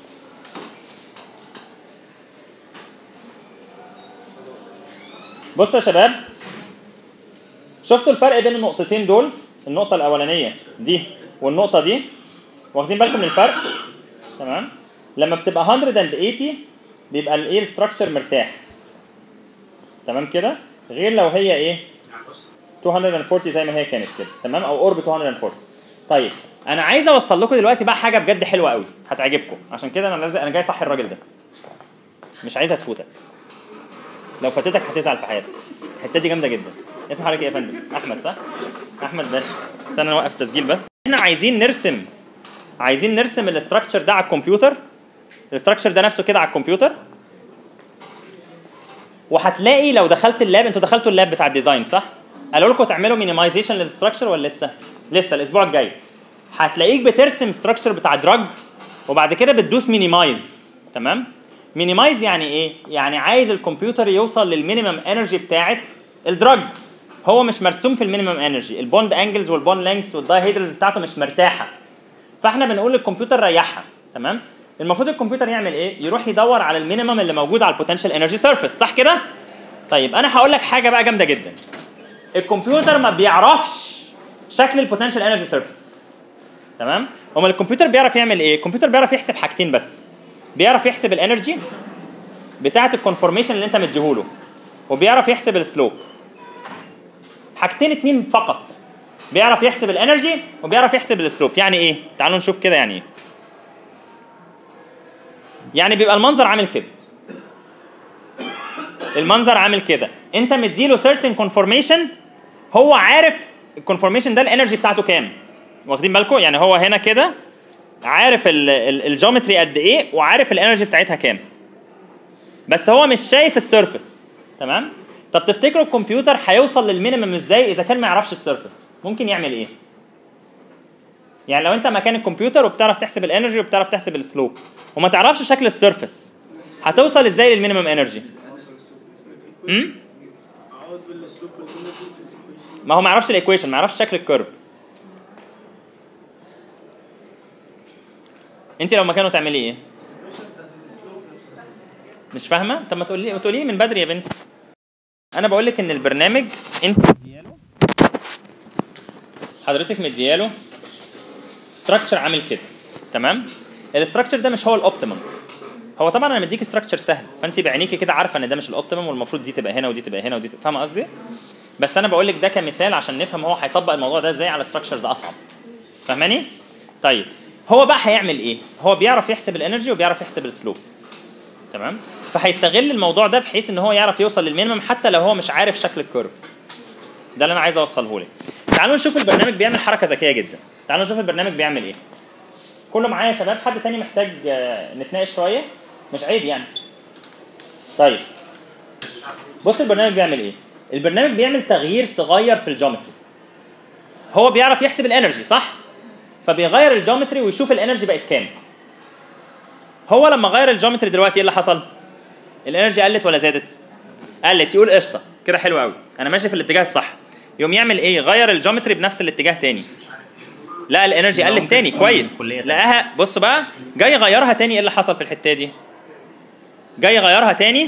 بصوا يا شباب شفتوا الفرق بين النقطتين دول النقطة الأولانية دي والنقطة دي واخدين بالكم من الفرق تمام لما بتبقى 180 بيبقى الايه الستراكشر مرتاح تمام كده غير لو هي ايه 240 زي ما هي كانت كده تمام او قرب 240 طيب انا عايز اوصل لكم دلوقتي بقى حاجه بجد حلوه قوي هتعجبكم عشان كده انا لازم انا جاي صح الراجل ده مش عايزها تفوتك لو فاتتك هتزعل في حياتك الحته دي جامده جدا اسم حضرتك ايه يا فندم احمد صح احمد باشا استنى نوقف التسجيل بس احنا عايزين نرسم عايزين نرسم الاستراكشر ده على الكمبيوتر الاستراكشر ده نفسه كده على الكمبيوتر وهتلاقي لو دخلت اللاب انتوا دخلتوا اللاب بتاع الديزاين صح؟ قالوا لكم تعملوا مينيمايزيشن للستراكشر ولا لسه؟ لسه الاسبوع الجاي هتلاقيك بترسم ستراكشر بتاع دراج وبعد كده بتدوس مينيمايز تمام؟ مينيمايز يعني ايه؟ يعني عايز الكمبيوتر يوصل للمينيمم انرجي بتاعت الدراج هو مش مرسوم في المينيمم انرجي البوند انجلز والبوند لينكس والدايهيدرالز بتاعته مش مرتاحه فاحنا بنقول للكمبيوتر ريحها تمام المفروض الكمبيوتر يعمل ايه يروح يدور على المينيمم اللي موجود على البوتنشال انرجي سيرفيس صح كده طيب انا هقول لك حاجه بقى جامده جدا الكمبيوتر ما بيعرفش شكل البوتنشال انرجي سيرفيس تمام امال الكمبيوتر بيعرف يعمل ايه الكمبيوتر بيعرف يحسب حاجتين بس بيعرف يحسب الانرجي بتاعه الكونفورميشن اللي انت مديهوله وبيعرف يحسب السلوب حاجتين اتنين فقط بيعرف يحسب الانرجي وبيعرف يحسب السلوب يعني ايه تعالوا نشوف كده يعني ايه يعني بيبقى المنظر عامل كده المنظر عامل كده انت مديله certain conformation هو عارف الكونفورميشن ده الانرجي بتاعته كام واخدين بالكم يعني هو هنا كده عارف الجيومتري قد ايه وعارف الانرجي بتاعتها كام بس هو مش شايف السيرفس تمام طب تفتكروا الكمبيوتر هيوصل للمينيمم ازاي اذا كان ما يعرفش السيرفس ممكن يعمل ايه يعني لو انت مكان الكمبيوتر وبتعرف تحسب الانرجي وبتعرف تحسب السلوب وما تعرفش شكل السيرفس هتوصل ازاي للمينيمم انرجي امم اقعد بالاسلوب كلنا في الايكويشن ما هو ما يعرفش الايكويشن ما يعرفش شكل الكيرف انت لو مكانه تعملي ايه مش فاهمه طب ما تقولي ما تقولي من بدري يا بنتي انا بقول لك ان البرنامج انت مدياله حضرتك مدياله ستراكشر عامل كده تمام الاستراكشر ده مش هو الاوبتيمم هو طبعا انا مديك ستراكشر سهل فانت بعينيكي كده عارفه ان ده مش الاوبتيمم والمفروض دي تبقى هنا ودي تبقى هنا ودي تبقى فاهمه قصدي بس انا بقول لك ده كمثال عشان نفهم هو هيطبق الموضوع ده ازاي على ستراكشرز اصعب فاهماني طيب هو بقى هيعمل ايه هو بيعرف يحسب الانرجي وبيعرف يحسب السلوب تمام فهيستغل الموضوع ده بحيث ان هو يعرف يوصل للمينيمم حتى لو هو مش عارف شكل الكيرف ده اللي انا عايز اوصله لك تعالوا نشوف البرنامج بيعمل حركه ذكيه جدا تعالوا نشوف البرنامج بيعمل ايه كله معايا يا شباب حد تاني محتاج آه، نتناقش شويه مش عيب يعني طيب بص البرنامج بيعمل ايه البرنامج بيعمل تغيير صغير في الجيومتري هو بيعرف يحسب الانرجي صح فبيغير الجيومتري ويشوف الانرجي بقت كام هو لما غير الجيومتري دلوقتي ايه اللي حصل الانرجي قلت ولا زادت قلت يقول قشطه كده حلو قوي انا ماشي في الاتجاه الصح يقوم يعمل ايه يغير الجيومتري بنفس الاتجاه تاني لا الانرجي لا، قلت ممكن تاني تكون كويس كلية تانية. لقاها بص بقى جاي يغيرها تاني ايه اللي حصل في الحته دي جاي يغيرها تاني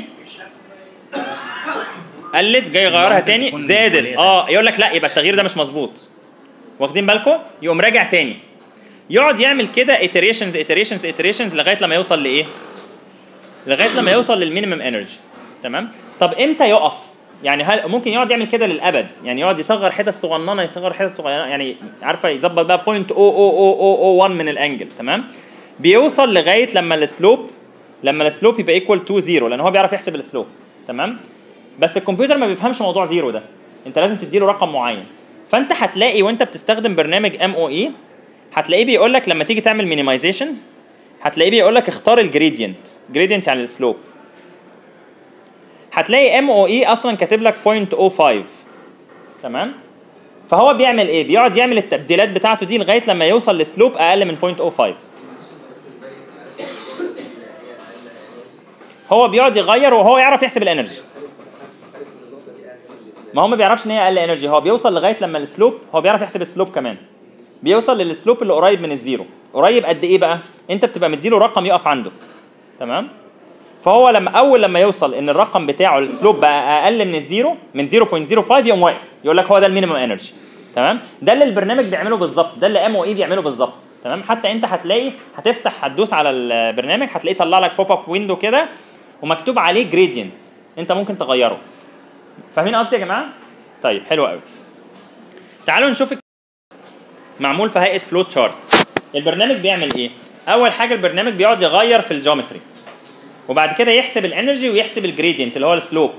قلت جاي يغيرها ممكن تاني تكون زادت كلية اه يقول لك لا يبقى التغيير ده مش مظبوط واخدين بالكم يقوم راجع تاني يقعد يعمل كده iterations iterations iterations لغايه لما يوصل لايه لغايه لما يوصل للمينيمم انرجي تمام طب امتى يقف يعني هل ممكن يقعد يعمل كده للابد يعني يقعد يصغر حتت صغننه يصغر حتت صغيره يعني عارفه يظبط بقى 0.00001 من الانجل تمام بيوصل لغايه لما السلوب لما السلوب يبقى ايكوال تو زيرو لان هو بيعرف يحسب السلوب تمام بس الكمبيوتر ما بيفهمش موضوع زيرو ده انت لازم تديله رقم معين فانت هتلاقي وانت بتستخدم برنامج ام او اي هتلاقيه بيقول لك لما تيجي تعمل مينيمايزيشن هتلاقيه بيقول لك اختار الجريدينت جريدينت يعني السلوب هتلاقي ام او اي اصلا كاتب لك 0.05 تمام فهو بيعمل ايه بيقعد يعمل التبديلات بتاعته دي لغايه لما يوصل لسلوب اقل من 0.05 هو بيقعد يغير وهو يعرف يحسب الانرجي ما هو ما بيعرفش ان هي اقل انرجي هو بيوصل لغايه لما السلوب هو بيعرف يحسب السلوب كمان بيوصل للسلوب اللي قريب من الزيرو قريب قد ايه بقى انت بتبقى مديله رقم يقف عنده تمام فهو لما اول لما يوصل ان الرقم بتاعه السلوب بقى اقل من الزيرو من 0.05 يقوم واقف يقول لك هو ده المينيمم انرجي تمام ده اللي البرنامج بيعمله بالظبط ده اللي ام او اي بيعمله بالظبط تمام حتى انت هتلاقي هتفتح هتدوس على البرنامج هتلاقيه طلع لك بوب اب ويندو كده ومكتوب عليه جريدينت انت ممكن تغيره فاهمين قصدي يا جماعه طيب حلو قوي تعالوا نشوف معمول في هيئه فلوت شارت البرنامج بيعمل ايه اول حاجه البرنامج بيقعد يغير في الجيومتري وبعد كده يحسب الانرجي ويحسب الجريدينت اللي هو السلوب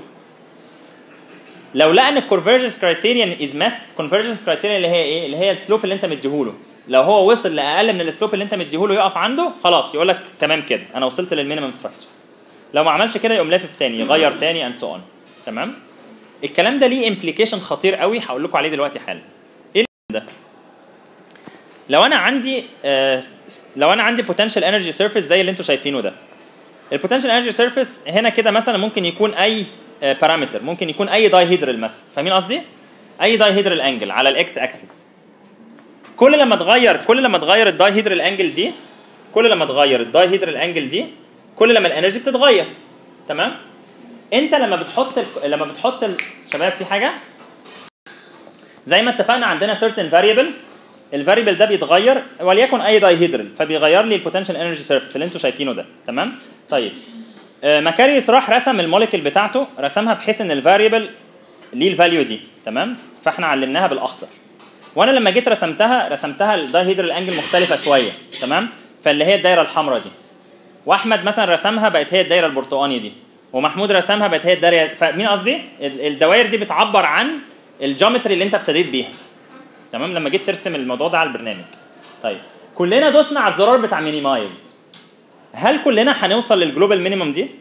لو لقى ان الكونفرجنس كرايتيريان از مات كونفرجنس كرايتيريان اللي هي ايه اللي هي السلوب اللي انت مديهوله لو هو وصل لاقل من السلوب اللي انت مديهوله يقف عنده خلاص يقول لك تمام كده انا وصلت للمينيمم ستراكشر لو ما عملش كده يقوم لافف تاني يغير تاني اند سو اون تمام الكلام ده ليه امبليكيشن خطير قوي هقول لكم عليه دلوقتي حالا ايه ده لو انا عندي آه لو انا عندي potential energy surface زي اللي انتوا شايفينه ده البوتنشال انرجي سيرفيس هنا كده مثلا ممكن يكون اي بارامتر ممكن يكون اي دايهيدرال مثلا فاهمين قصدي اي دايهيدرال انجل على الاكس اكسس كل لما تغير كل لما تغير الدايهيدرال انجل دي كل لما تغير الدايهيدرال انجل دي كل لما الانرجي بتتغير تمام انت لما بتحط ال... لما بتحط ال... شباب في حاجه زي ما اتفقنا عندنا certain variable الفاريبل ده بيتغير وليكن اي دايهيدرال فبيغير لي البوتنشال انرجي سيرفيس اللي انتوا شايفينه ده تمام طيب آه مكاريوس راح رسم الموليكيول بتاعته رسمها بحيث ان الفاريبل ليه الفاليو دي تمام فاحنا علمناها بالاخضر وانا لما جيت رسمتها رسمتها الدايهيدرال انجل مختلفه شويه تمام فاللي هي الدايره الحمراء دي واحمد مثلا رسمها بقت هي الدايره البرتقاني دي ومحمود رسمها بقت هي الدايره فمين قصدي الدوائر دي بتعبر عن الجيومتري اللي انت ابتديت بيها تمام لما جيت ترسم الموضوع ده على البرنامج طيب كلنا دوسنا على الزرار بتاع مينيمايز هل كلنا هنوصل للجلوبال مينيمم دي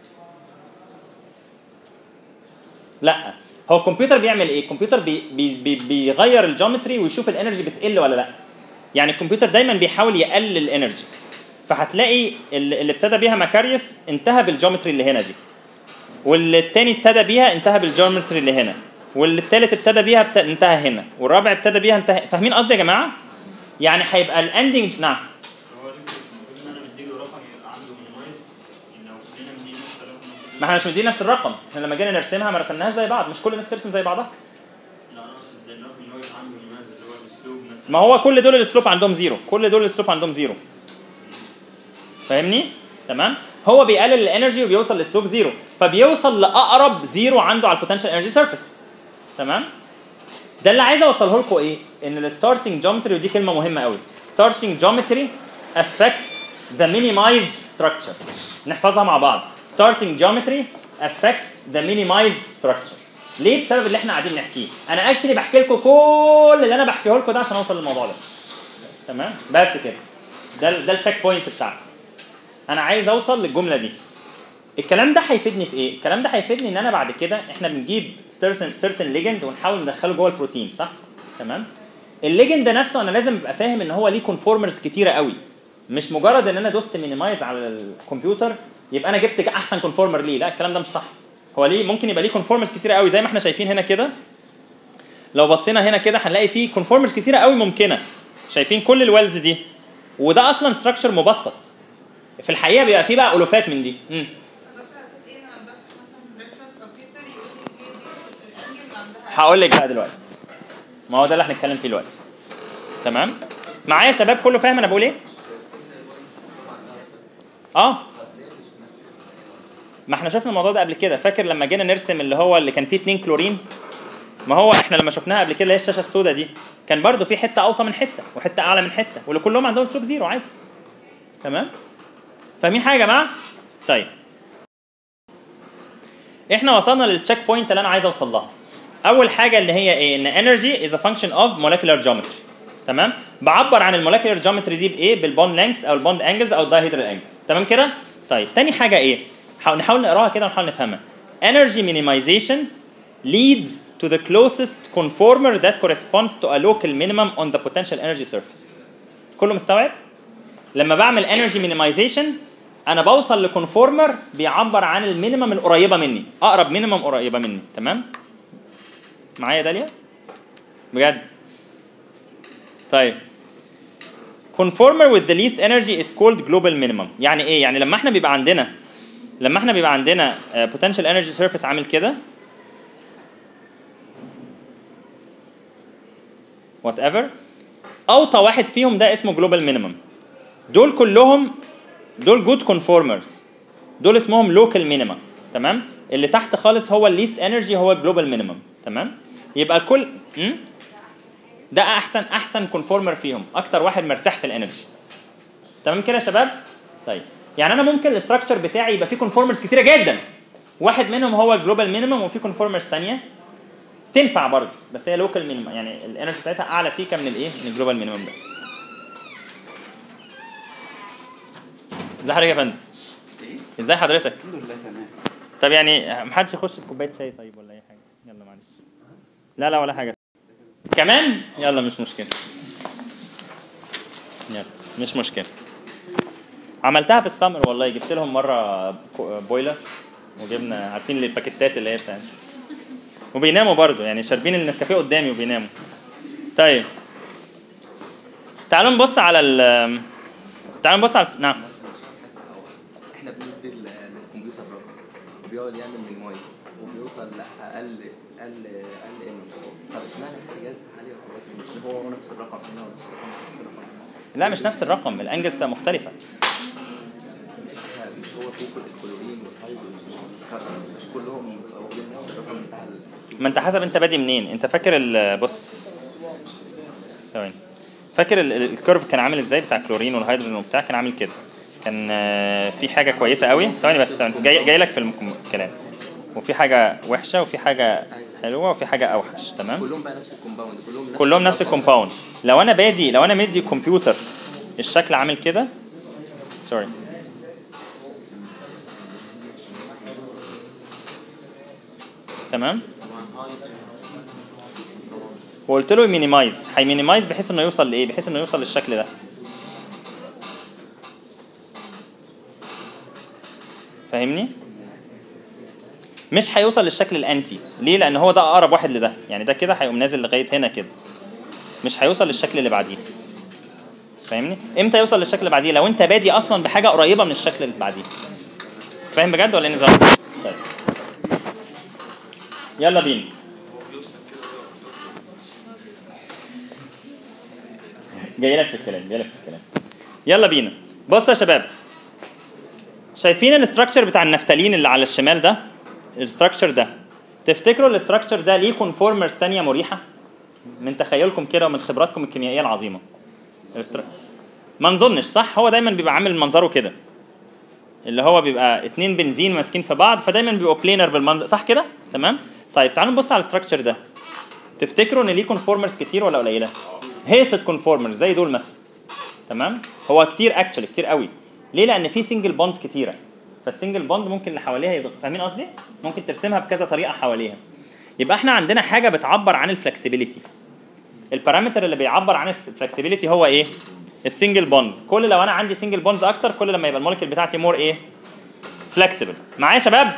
لا هو الكمبيوتر بيعمل ايه الكمبيوتر بي بي بي بيغير الجيومتري ويشوف الانرجي بتقل ولا لا يعني الكمبيوتر دايما بيحاول يقلل الانرجي فهتلاقي اللي ابتدى بيها ماكاريوس انتهى بالجيومتري اللي هنا دي واللي التاني ابتدى بيها انتهى بالجيومتري اللي هنا واللي التالت ابتدى بيها بت... انتهى هنا والرابع ابتدى بيها انتهى فاهمين قصدي يا جماعه يعني هيبقى الاندنج نعم هو دكتور المفروض ان انا مديله رقم يبقى عنده مينيمايز ان لو كلنا مدينا نفس الرقم المفروض ما احنا مش مدين نفس الرقم احنا لما جينا نرسمها ما رسمناهاش زي بعض مش كل الناس ترسم زي بعضها لا انا اقصد ده الرقم اللي هو يبقى عنده مينيمايز اللي هو الاسلوب مثلا ما هو كل دول السلوب عندهم زيرو كل دول السلوب عندهم زيرو فاهمني تمام هو بيقلل الانرجي وبيوصل للسلوب زيرو فبيوصل لاقرب زيرو عنده على البوتنشال انرجي سيرفيس تمام ده اللي عايز اوصله لكم ايه ان الستارتنج جيومتري ودي كلمه مهمه قوي ستارتنج جيومتري affects the minimized structure نحفظها مع بعض starting geometry affects the minimized structure ليه بسبب اللي احنا قاعدين نحكيه انا اكشلي بحكي لكم كل اللي انا بحكيه لكم ده عشان اوصل للموضوع ده تمام بس كده ده ده التشيك بوينت بتاعتي انا عايز اوصل للجمله دي الكلام ده هيفيدني في ايه؟ الكلام ده هيفيدني ان انا بعد كده احنا بنجيب سيرتن ليجند ونحاول ندخله جوه البروتين صح؟ تمام؟ الليجند ده نفسه انا لازم ابقى فاهم ان هو ليه كونفورمرز كتيره قوي مش مجرد ان انا دوست مينيمايز على الكمبيوتر يبقى انا جبت احسن كونفورمر ليه لا الكلام ده مش صح هو ليه ممكن يبقى ليه كونفورمرز كتيره قوي زي ما احنا شايفين هنا كده لو بصينا هنا كده هنلاقي فيه كونفورمرز كتيره قوي ممكنه شايفين كل الويلز دي وده اصلا ستراكشر مبسط في الحقيقه بيبقى فيه بقى الوفات من دي مم. دكتور على اساس ايه انا لما بفتح مثلا ريفرنس او بيبر يقول لي هي دي الانجل اللي عندها هقول لك بقى دلوقتي ما هو ده اللي هنتكلم فيه دلوقتي تمام معايا يا شباب كله فاهم انا بقول ايه اه ما احنا شفنا الموضوع ده قبل كده فاكر لما جينا نرسم اللي هو اللي كان فيه اتنين كلورين ما هو احنا لما شفناها قبل كده اللي هي الشاشه السوداء دي كان برضو في حته اوطى من حته وحته اعلى من حته واللي كلهم عندهم سلوك زيرو عادي تمام فاهمين حاجه يا جماعه طيب احنا وصلنا للتشيك بوينت اللي انا عايز اوصل لها اول حاجه اللي هي ايه ان energy is a function of molecular geometry تمام بعبر عن المولكيولر جيومتري دي بايه بالبوند لينكس او البوند انجلز او الدايهيدرال انجلز تمام كده طيب تاني حاجه ايه حاول نحاول نقراها كده ونحاول نفهمها energy minimization leads to the closest conformer that corresponds to a local minimum on the potential energy surface كله مستوعب لما بعمل energy minimization انا بوصل لكونفورمر بيعبر عن المينيمم القريبه مني اقرب مينيمم قريبه مني تمام معايا داليا بجد طيب conformer with the least energy is called global minimum يعني ايه يعني لما احنا بيبقى عندنا لما احنا بيبقى عندنا بوتنشال انرجي سيرفيس عامل كده وات ايفر اوطى واحد فيهم ده اسمه جلوبال مينيمم دول كلهم دول جود كونفورمرز دول اسمهم لوكال مينيمم تمام اللي تحت خالص هو الليست انرجي هو الجلوبال مينيمم تمام يبقى الكل م? ده احسن احسن كونفورمر فيهم اكتر واحد مرتاح في الانرجي تمام كده يا شباب طيب يعني انا ممكن الاستراكشر بتاعي يبقى فيه كونفورمرز كتيره جدا واحد منهم هو الجلوبال مينيمم وفي كونفورمرز ثانيه تنفع برضه بس هي لوكال مينيمم يعني الانرجي بتاعتها اعلى سيكه من الايه من الجلوبال مينيمم ده ازي حضرتك يا فندم ازاي حضرتك الحمد لله تمام طب يعني محدش يخش بكوبايه شاي طيب ولا اي حاجه يلا معلش لا لا ولا حاجه كمان يلا مش مشكله يلا مش مشكله عملتها في السمر والله جبت لهم مره كو- بويلر وجبنا عارفين الباكيتات اللي هي بتاعت وبيناموا برضو يعني شاربين النسكافيه قدامي وبيناموا طيب تعالوا نبص على ال تعالوا نبص على الس- نعم احنا بندي لل- للكمبيوتر رقم وبيقعد يعمل مينيمايز وبيوصل لاقل اقل اقل انرجي طب اشمعنى الحاجات عاليه وحاجات مش هو هو نفس الرقم هنا ونفس الرقم هنا ونفس الرقم هنا لا مش نفس الرقم الانجلز مختلفه مش مش هو في كل الكلورين والهيدروجين والكربون مش كلهم واخدين نفس الرقم بتاع ال- ما انت حسب انت بادي منين انت فاكر ال- بص ثواني فاكر ال- ال- الكيرف كان عامل ازاي بتاع الكلورين والهيدروجين وبتاع كان عامل كده كان آه، في حاجه كويسه قوي ثواني بس ثواني جاي, جاي لك في الم- الكلام وفي حاجه وحشه وفي حاجه حلوه وفي حاجه اوحش تمام كلهم بقى نفس الكومباوند كلهم نفس كلهم نفس الرقم. الكومباوند لو انا بادي لو انا مدي كمبيوتر الشكل عامل كده سوري تمام وقلت له مينيمايز هيمينيمايز بحيث انه يوصل لايه بحيث انه يوصل للشكل ده فاهمني مش هيوصل للشكل الانتي ليه لان هو ده اقرب واحد لده يعني ده كده هيقوم نازل لغايه هنا كده مش هيوصل للشكل اللي بعديه فاهمني امتى يوصل للشكل اللي بعديه لو انت بادي اصلا بحاجه قريبه من الشكل اللي بعديه فاهم بجد ولا ايه نظام طيب يلا بينا جاي لك في الكلام جاي لك في الكلام يلا بينا بصوا يا شباب شايفين الاستراكشر بتاع النفتالين اللي على الشمال ده الاستراكشر ده تفتكروا الاستراكشر ده ليه كونفورمرز تانية مريحة من تخيلكم كده ومن خبراتكم الكيميائية العظيمة الاسترا... ما نظنش صح هو دايما بيبقى عامل منظره كده اللي هو بيبقى اتنين بنزين ماسكين في بعض فدايما بيبقوا بلينر بالمنظر صح كده تمام طيب تعالوا نبص على الاستراكشر ده تفتكروا ان ليه كونفورمرز كتير ولا قليله هيست كونفورمرز زي دول مثلا تمام هو كتير اكشولي كتير قوي ليه لان في سنجل بوندز كتيره فالسنجل بوند ممكن اللي حواليها يضغ... فاهمين قصدي ممكن ترسمها بكذا طريقه حواليها يبقى احنا عندنا حاجه بتعبر عن الفلكسبيليتي البارامتر اللي بيعبر عن الفلكسبيليتي هو ايه السنجل بوند كل لو انا عندي سنجل بوندز اكتر كل لما يبقى المولكيول بتاعتي مور ايه فلكسبل معايا يا شباب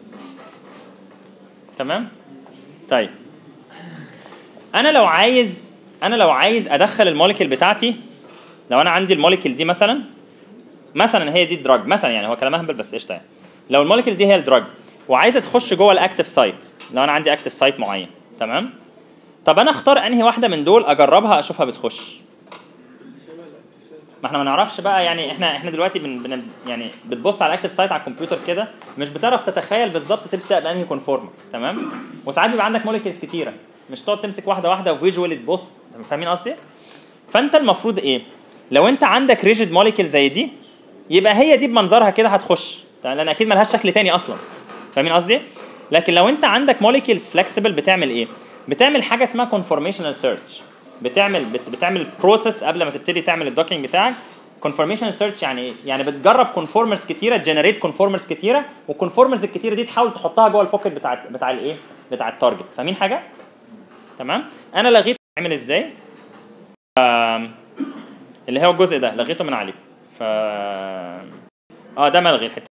تمام طيب انا لو عايز انا لو عايز ادخل المولكيول بتاعتي لو انا عندي المولكيول دي مثلا مثلا هي دي الدراج مثلا يعني هو كلام اهبل بس قشطه يعني لو المولكيول دي هي الدراج وعايزه تخش جوه الاكتف سايت لو انا عندي اكتف سايت معين تمام طب انا اختار انهي واحده من دول اجربها اشوفها بتخش ما احنا ما نعرفش بقى يعني احنا احنا دلوقتي بن بن يعني بتبص على الاكتف سايت على الكمبيوتر كده مش بتعرف تتخيل بالظبط تبدا بانهي كونفورم تمام وساعات بيبقى عندك مولكيولز كتيره مش تقعد تمسك واحده واحده وفيجوالي تبص فاهمين قصدي فانت المفروض ايه لو انت عندك ريجيد مولكيول زي دي يبقى هي دي بمنظرها كده هتخش تمام؟ لان اكيد ملهاش شكل تاني اصلا فاهمين قصدي لكن لو انت عندك مولكيولز فلكسبل بتعمل ايه بتعمل حاجه اسمها كونفورميشنال سيرش بتعمل بت بتعمل بروسيس قبل ما تبتدي تعمل الدوكينج بتاعك كونفورميشنال سيرش يعني ايه يعني بتجرب كونفورمرز كتيره تجنريت كونفورمرز كتيره والكونفورمرز الكتيره دي تحاول تحطها جوه البوكيت بتاع بتاع الايه بتاع التارجت فاهمين حاجه تمام انا لغيت عمل ازاي آم، اللي هو الجزء ده لغيته من عليه ف اه ده ملغي الحته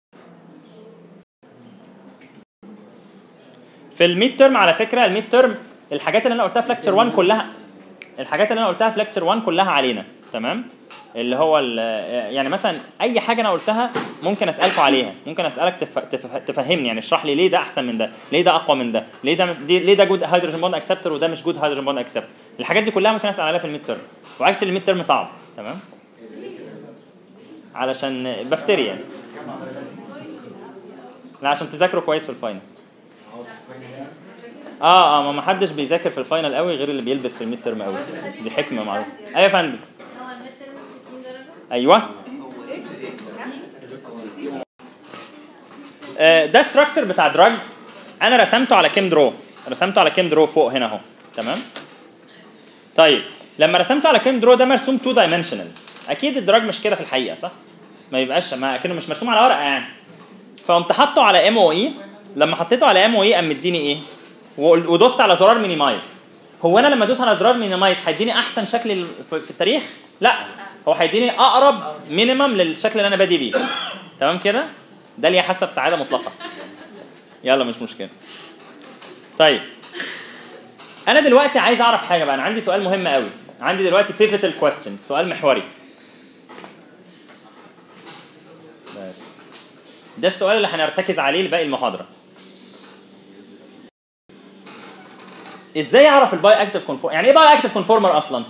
في الميد ترم على فكره الميد ترم الحاجات اللي انا قلتها في لكتشر 1 كلها الحاجات اللي انا قلتها في لكتشر 1 كلها علينا تمام اللي هو ال- يعني مثلا اي حاجه انا قلتها ممكن اسالكم عليها ممكن اسالك تف... تف... تفهمني يعني اشرح لي ليه ده احسن من ده ليه ده اقوى من ده ليه ده مش... دي... ليه ده جود هيدروجين بوند اكسبتور وده مش جود هيدروجين بوند اكسبتور الحاجات دي كلها ممكن اسال عليها في الميد ترم وعكس الميد ترم صعب تمام علشان بكتيريا لا عشان تذاكروا كويس في الفاينل اه اه ما ما حدش بيذاكر في الفاينل قوي غير اللي بيلبس في الميد ترم قوي دي حكمه معروفه ايوه يا فندم هو الميد ترم 60 درجة ايوه آه، ده ستراكشر بتاع دراج انا رسمته على كيم درو رسمته على كيم درو فوق هنا اهو تمام طيب لما رسمته على كيم درو ده مرسوم 2 دايمنشنال اكيد الدراج مش كده في الحقيقه صح ما يبقاش ما اكنه مش مرسوم على ورقه يعني فقمت حاطه على ام او اي لما حطيته على ام او اي قام مديني ايه وقل- ودوست على زرار مينيمايز هو انا لما ادوس على زرار مينيمايز هيديني احسن شكل في في التاريخ لا هو هيديني اقرب مينيمم للشكل اللي انا بادي بيه تمام كده ده اللي يحسب سعاده مطلقه يلا مش مشكله طيب انا دلوقتي عايز اعرف حاجه بقى انا عندي سؤال مهم قوي عندي دلوقتي pivotal question سؤال محوري بس ده السؤال اللي هنرتكز عليه لباقي المحاضره ازاي اعرف الباي اكتف كونفورم يعني ايه باي اكتف كونفورمر اصلا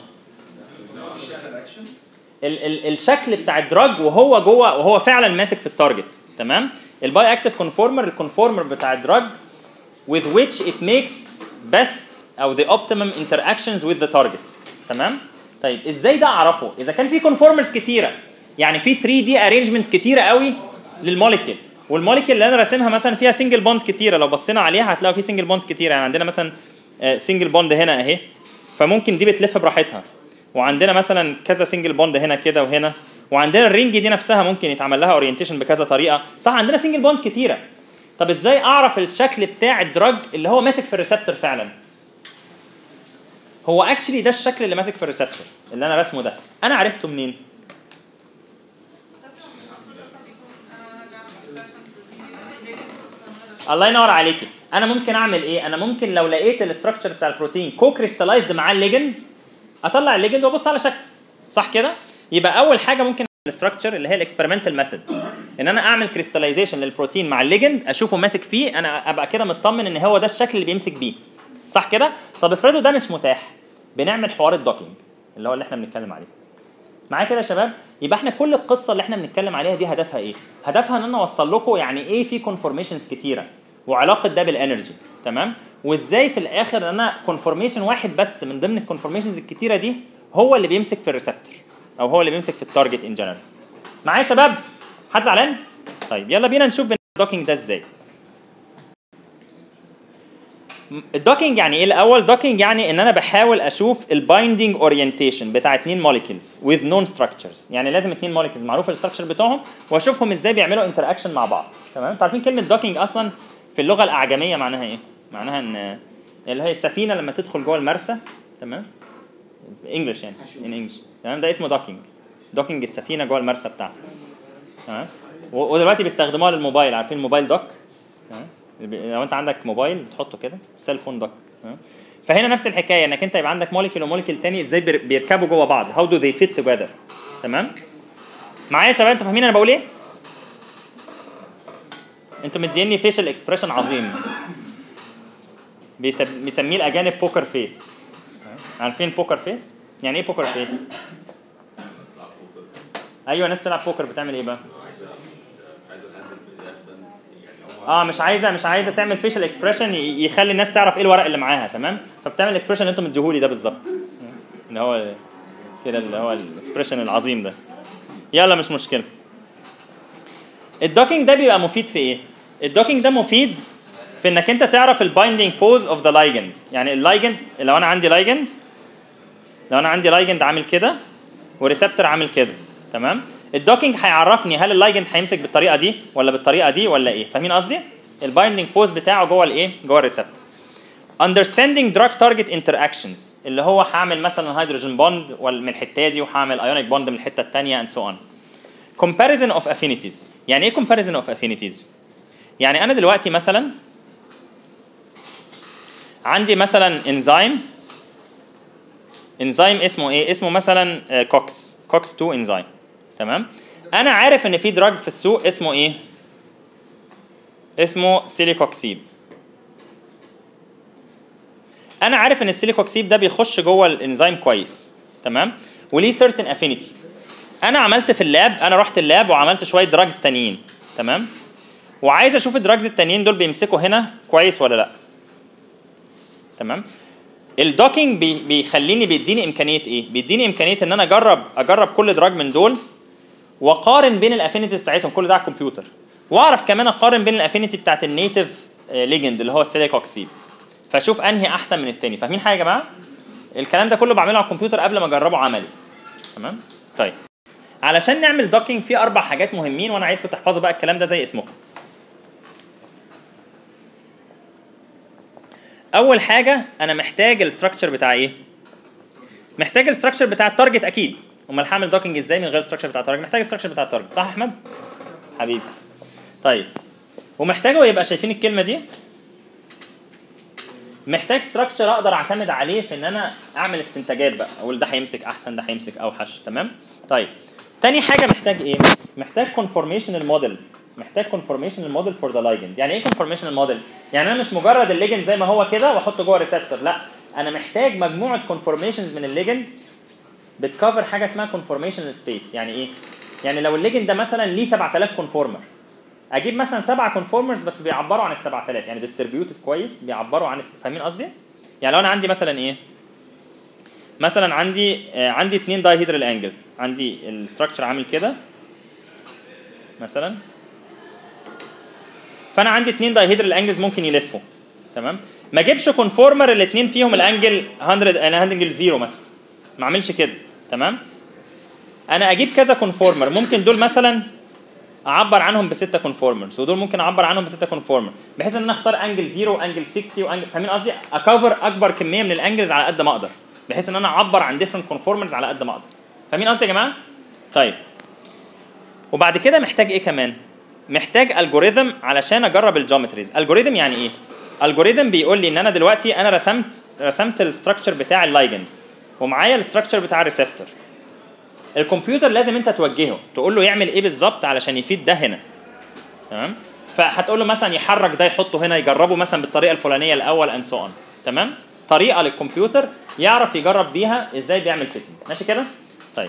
ال ال الشكل بتاع الدراج وهو جوه وهو فعلا ماسك في التارجت تمام الباي اكتف كونفورمر الكونفورمر بتاع الدراج with which it makes best او the optimum interactions with the target تمام طيب ازاي ده اعرفه اذا كان في كونفورمرز كتيره يعني في 3 دي arrangements كتيره قوي للموليكيول والموليكيول اللي انا راسمها مثلا فيها سنجل بوندز كتيره لو بصينا عليها هتلاقوا في سنجل بوندز كتيره يعني عندنا مثلا سنجل بوند هنا اهي فممكن دي بتلف براحتها وعندنا مثلا كذا سنجل بوند هنا كده وهنا وعندنا الرينج دي نفسها ممكن يتعمل لها اورينتيشن بكذا طريقه صح عندنا سنجل بوندز كتيره طب ازاي اعرف الشكل بتاع الدراج اللي هو ماسك في الريسبتور فعلا هو اكشلي ده الشكل اللي ماسك في الريسبتور اللي انا رسمه ده انا عرفته منين الله ينور عليكي انا ممكن اعمل ايه انا ممكن لو لقيت الاستراكشر بتاع البروتين كو كريستالايزد مع الليجند اطلع الليجند وابص على شكله صح كده يبقى اول حاجه ممكن الاستراكشر اللي هي الاكسبيرمنتال ميثود ان انا اعمل كريستاليزيشن للبروتين مع الليجند اشوفه ماسك فيه انا ابقى كده مطمن ان هو ده الشكل اللي بيمسك بيه صح كده طب افرضوا ده مش متاح بنعمل حوار الدوكينج اللي هو اللي احنا بنتكلم عليه معايا كده يا شباب يبقى احنا كل القصه اللي احنا بنتكلم عليها دي هدفها ايه هدفها ان انا اوصل لكم يعني ايه في كونفورميشنز كتيره وعلاقه ده بالانرجي تمام وازاي في الاخر ان انا كونفورميشن واحد بس من ضمن الكونفورميشنز الكتيره دي هو اللي بيمسك في الريسبتور او هو اللي بيمسك في التارجت ان جنرال معايا يا شباب حد زعلان طيب يلا بينا نشوف الدوكينج ده ازاي الدوكينج يعني ايه الاول دوكينج يعني ان انا بحاول اشوف البايندينج اورينتيشن بتاع اتنين موليكيولز with known structures يعني لازم اتنين موليكيولز معروف الاستراكشر بتاعهم واشوفهم ازاي بيعملوا انتر اكشن مع بعض تمام انتوا عارفين كلمه دوكينج اصلا في اللغه الاعجميه معناها ايه معناها ان اللي هي السفينه لما تدخل جوه المرسى تمام انجلش يعني ان انجلش تمام ده اسمه دوكينج دوكينج السفينه جوه المرسى بتاعها تمام و- ودلوقتي بيستخدموها للموبايل عارفين الموبايل دوك تمام لو انت عندك موبايل بتحطه كده سيل فون دوك تمام؟ فهنا نفس الحكايه انك انت يبقى عندك موليكيول وموليكيول تاني ازاي بير- بيركبوا جوه بعض هاو دو ذي فيت توجذر تمام معايا يا شباب انتوا فاهمين انا بقول ايه انتوا مديني فيشل اكسبريشن عظيم بيسب- بيسميه الاجانب بوكر فيس عارفين بوكر فيس يعني ايه بوكر فيس ايوه ناس تلعب بوكر بتعمل ايه بقى اه مش عايزه مش عايزه تعمل فيشل اكسبريشن يخلي الناس تعرف ايه الورق اللي معاها تمام فبتعمل الاكسبريشن اللي انتم مديهولي ده بالظبط اللي هو كده اللي هو الاكسبريشن العظيم ده يلا مش مشكله الدوكينج ده بيبقى مفيد في ايه الدوكينج ده مفيد في انك انت تعرف البايندينج بوز اوف ذا لايجند يعني اللايجند لو انا عندي لايجند لو انا عندي لايجند عامل كده وريسبتور عامل كده تمام الدوكينج هيعرفني هل اللايجند هيمسك بالطريقه دي ولا بالطريقه دي ولا ايه فاهمين قصدي البايندينج بوز بتاعه جوه الايه جوه الريسبتور understanding drug target interactions اللي هو هعمل مثلا هيدروجين بوند من الحته دي وهعمل ايونيك بوند من الحته الثانيه and so on comparison of affinities يعني ايه comparison of affinities يعني انا دلوقتي مثلا عندي مثلا انزيم انزيم اسمه ايه اسمه مثلا آه، كوكس كوكس 2 انزيم تمام انا عارف ان في دراج في السوق اسمه ايه اسمه سيليكوكسيب انا عارف ان السيليكوكسيب ده بيخش جوه الانزيم كويس تمام وليه certain affinity انا عملت في اللاب انا رحت اللاب وعملت شويه دراجز تانيين تمام وعايز اشوف الدراجز التانيين دول بيمسكوا هنا كويس ولا لا تمام الدوكينج بي بيخليني بيديني امكانيه ايه بيديني امكانيه ان انا اجرب اجرب كل دراج من دول واقارن بين الافينيتيز بتاعتهم كل ده على الكمبيوتر واعرف كمان اقارن بين الافينيتي بتاعت النيتف ليجند اللي هو السيليكوكسيد فاشوف انهي احسن من التاني فاهمين حاجه يا جماعه الكلام ده كله بعمله على الكمبيوتر قبل ما اجربه عملي تمام طيب علشان نعمل دوكينج في اربع حاجات مهمين وانا عايزكم تحفظوا بقى الكلام ده زي اسمكم اول حاجه انا محتاج الاستراكشر بتاع ايه محتاج الاستراكشر بتاع التارجت اكيد امال هعمل دوكينج ازاي من غير الاستراكشر بتاع التارجت محتاج الاستراكشر بتاع التارجت صح يا احمد حبيبي طيب ومحتاجه يبقى شايفين الكلمه دي محتاج ستراكشر اقدر اعتمد عليه في ان انا اعمل استنتاجات بقى اقول ده هيمسك احسن ده هيمسك اوحش تمام طيب تاني حاجه محتاج ايه محتاج كونفورميشن الموديل محتاج كونفورميشن الموديل فور ذا لايجند يعني ايه كونفورميشن الموديل يعني انا مش مجرد الليجند زي ما هو كده واحطه جوه ريسبتور لا انا محتاج مجموعه كونفورميشنز من الليجند بتكفر حاجه اسمها كونفورميشن سبيس يعني ايه يعني لو الليجند ده مثلا ليه 7000 كونفورمر اجيب مثلا سبعه كونفورمرز بس بيعبروا عن ال 7000 يعني ديستريبيوتد كويس بيعبروا عن الس- فاهمين قصدي؟ يعني لو انا عندي مثلا ايه؟ مثلا عندي آه عندي اثنين دايهيدرال انجلز عندي الاستراكشر عامل كده مثلا فانا عندي اثنين دايهيدرال انجلز ممكن يلفوا تمام ما اجيبش كونفورمر الاثنين فيهم الانجل 100 الانجل زيرو مثلا ما اعملش كده تمام انا اجيب كذا كونفورمر ممكن دول مثلا اعبر عنهم بسته كونفورمرز ودول ممكن اعبر عنهم بسته كونفورمر بحيث ان انا اختار انجل 0 وانجل 60 وانجل فاهمين قصدي اكفر اكبر كميه من الانجلز على قد ما اقدر بحيث ان انا اعبر عن ديفرنت كونفورمرز على قد ما اقدر فاهمين قصدي يا جماعه طيب وبعد كده محتاج ايه كمان محتاج الجوريثم علشان اجرب الجيومتريز الجوريثم يعني ايه الجوريثم بيقول لي ان انا دلوقتي انا رسمت رسمت الاستراكشر بتاع اللايجند ومعايا الاستراكشر بتاع الريسبتور الكمبيوتر لازم انت توجهه تقول له يعمل ايه بالظبط علشان يفيد ده هنا تمام فهتقول له مثلا يحرك ده يحطه هنا يجربه مثلا بالطريقه الفلانيه الاول اند سو اون تمام طريقه للكمبيوتر يعرف يجرب بيها ازاي بيعمل فيتنج ماشي كده طيب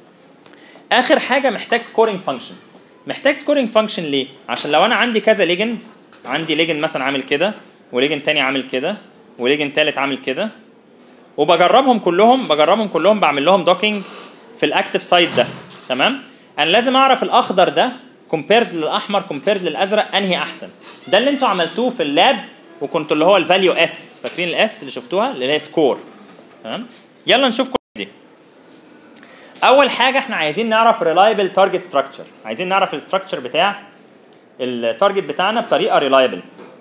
اخر حاجه محتاج سكورينج فانكشن محتاج سكورينج فانكشن ليه عشان لو انا عندي كذا ليجند عندي ليجند مثلا عامل كده وليجند تاني عامل كده وليجند تالت عامل كده وبجربهم كلهم بجربهم كلهم بعمل لهم دوكينج في الاكتف سايت ده تمام انا لازم اعرف الاخضر ده كومبيرد للاحمر كومبيرد للازرق انهي احسن ده اللي انتوا عملتوه في اللاب وكنتوا اللي هو الفاليو اس فاكرين الاس اللي شفتوها اللي هي سكور تمام يلا نشوف كل دي اول حاجه احنا عايزين نعرف ريلايبل تارجت ستراكشر عايزين نعرف الستراكشر بتاع التارجت بتاعنا بطريقه ريلايبل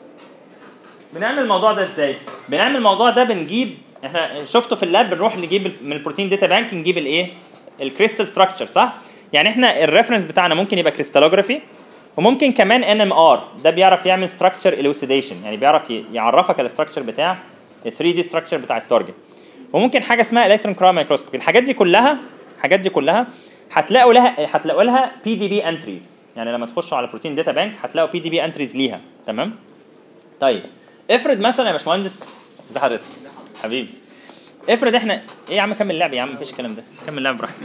بنعمل الموضوع ده ازاي بنعمل الموضوع ده بنجيب احنا شفته في اللاب بنروح نجيب من البروتين داتا بانك نجيب الايه الكريستال ستراكشر صح يعني احنا الريفرنس بتاعنا ممكن يبقى كريستالوجرافي وممكن كمان ان ام ار ده بيعرف يعمل ستراكشر الوسيديشن يعني بيعرف ي- يعرفك الاستراكشر بتاع ال 3 دي ستراكشر بتاع التارجت وممكن حاجه اسمها الكترون كرام مايكروسكوبي الحاجات دي كلها الحاجات دي كلها هتلاقوا لها هتلاقوا لها بي دي بي انتريز يعني لما تخشوا على بروتين داتا بانك هتلاقوا بي دي بي انتريز ليها تمام طيب افرض مثلا يا باشمهندس ازي حضرتك حبيبي افرض احنا ايه يا عم كمل لعب يا عم مفيش الكلام ده كمل لعب براحتك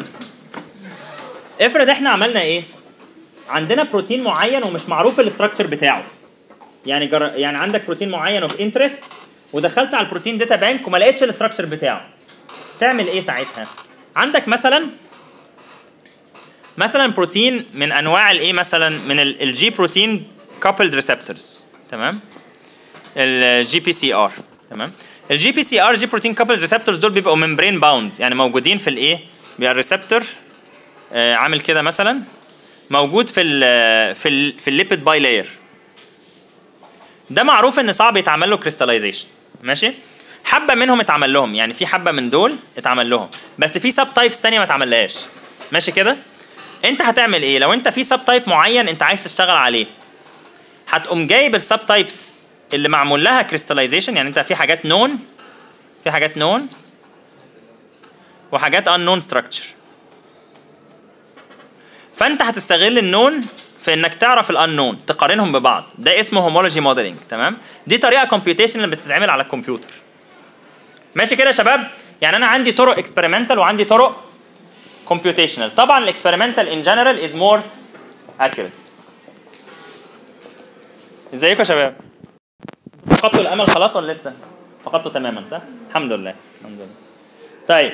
افرض احنا عملنا ايه عندنا بروتين معين ومش معروف الاستراكشر بتاعه يعني جر... يعني عندك بروتين معين اوف انترست ودخلت على البروتين داتا بانك وما لقيتش الاستراكشر بتاعه تعمل ايه ساعتها عندك مثلا مثلا بروتين من انواع الايه مثلا من الجي بروتين كابلد ريسبتورز تمام الجي بي سي ار تمام الجي بي سي ار جي بروتين كابلد ريسبتورز دول بيبقوا ممبرين باوند يعني موجودين في الايه بيبقى الريسبتور آه عامل كده مثلا موجود في ال في ال في الليبيد باي لاير ده معروف ان صعب يتعمل له كريستاليزيشن ماشي حبه منهم اتعمل لهم يعني في حبه من دول اتعمل لهم بس في سب تايبس تانية ما اتعملهاش ماشي كده انت هتعمل ايه لو انت في سب تايب معين انت عايز تشتغل عليه هتقوم جايب السب تايبس اللي معمول لها كريستاليزيشن يعني انت في حاجات نون في حاجات نون وحاجات unknown structure فانت هتستغل النون في انك تعرف الانون تقارنهم ببعض ده اسمه هومولوجي موديلنج تمام دي طريقه كومبيوتيشن اللي بتتعمل على الكمبيوتر ماشي كده يا شباب يعني انا عندي طرق اكسبيرمنتال وعندي طرق كومبيوتيشنال طبعا الاكسبيرمنتال ان جنرال از مور accurate ازيكم يا شباب فقدتوا الامل خلاص ولا لسه فقدتوا تماما صح الحمد لله الحمد لله طيب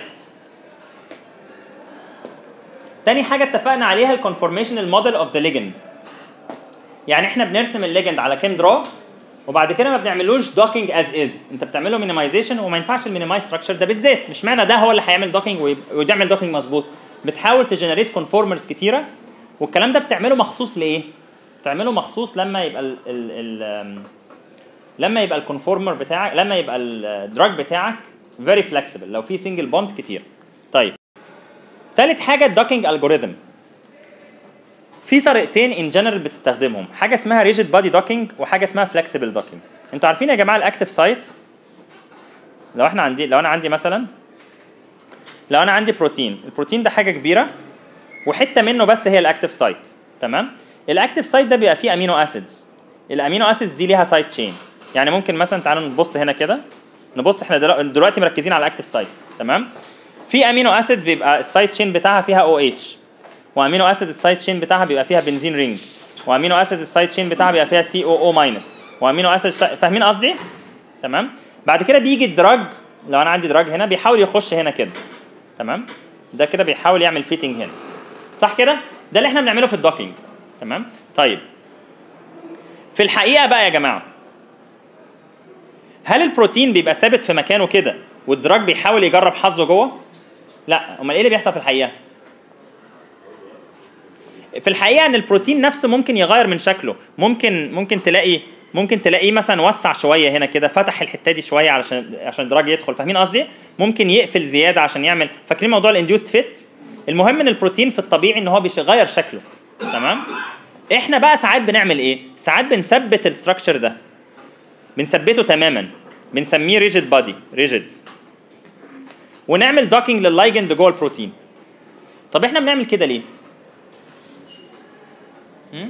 تاني حاجه اتفقنا عليها الكونفورميشنال موديل اوف ذا ليجند يعني احنا بنرسم الليجند على كيم درو وبعد كده ما بنعملوش دوكينج از از انت بتعمله مينيمايزيشن وما ينفعش المينيمايز ستراكشر ده بالذات مش معنى ده هو اللي هيعمل دوكينج ويعمل دوكينج مظبوط بتحاول تجنريت كونفورمرز كتيره والكلام ده بتعمله مخصوص لايه بتعمله مخصوص لما يبقى ال ال ال لما يبقى الكونفورمر بتاعك لما يبقى الدراج بتاعك فيري فلكسبل لو في سنجل بونز كتير طيب ثالث حاجه الدوكينج الجوريثم في طريقتين ان جنرال بتستخدمهم حاجه اسمها ريجيد بادي دوكينج وحاجه اسمها فلكسبل دوكينج انتوا عارفين يا جماعه الاكتف سايت لو احنا عندي لو انا عندي مثلا لو انا عندي بروتين البروتين ده حاجه كبيره وحته منه بس هي الاكتف سايت تمام الاكتف سايت ده بيبقى فيه امينو اسيدز الامينو اسيدز دي ليها سايد تشين يعني ممكن مثلا تعالوا نبص هنا كده نبص احنا دلو- دلوقتي مركزين على الاكتف سايت تمام في امينو اسيدز بيبقى السايد تشين بتاعها فيها او اتش وامينو اسيد السايد تشين بتاعها بيبقى فيها بنزين رينج وامينو اسيد السايد تشين بتاعها بيبقى فيها سي او او ماينس وامينو اسيد فاهمين قصدي تمام بعد كده بيجي الدراج لو انا عندي دراج هنا بيحاول يخش هنا كده تمام ده كده بيحاول يعمل فيتنج هنا صح كده ده اللي احنا بنعمله في الدوكينج تمام طيب في الحقيقه بقى يا جماعه هل البروتين بيبقى ثابت في مكانه كده والدراج بيحاول يجرب حظه جوه لا امال ايه اللي بيحصل في الحقيقه في الحقيقه ان البروتين نفسه ممكن يغير من شكله ممكن ممكن تلاقي ممكن تلاقيه مثلا وسع شويه هنا كده فتح الحته دي شويه علشان عشان الدراج يدخل فاهمين قصدي ممكن يقفل زياده عشان يعمل فاكرين موضوع الانديوست فيت المهم ان البروتين في الطبيعي ان هو بيغير شكله تمام احنا بقى ساعات بنعمل ايه ساعات بنثبت الستراكشر ده بنثبته تماما بنسميه ريجيد بادي ريجيد ونعمل دوكينج لللايجند جوه البروتين طب احنا بنعمل كده ليه هم؟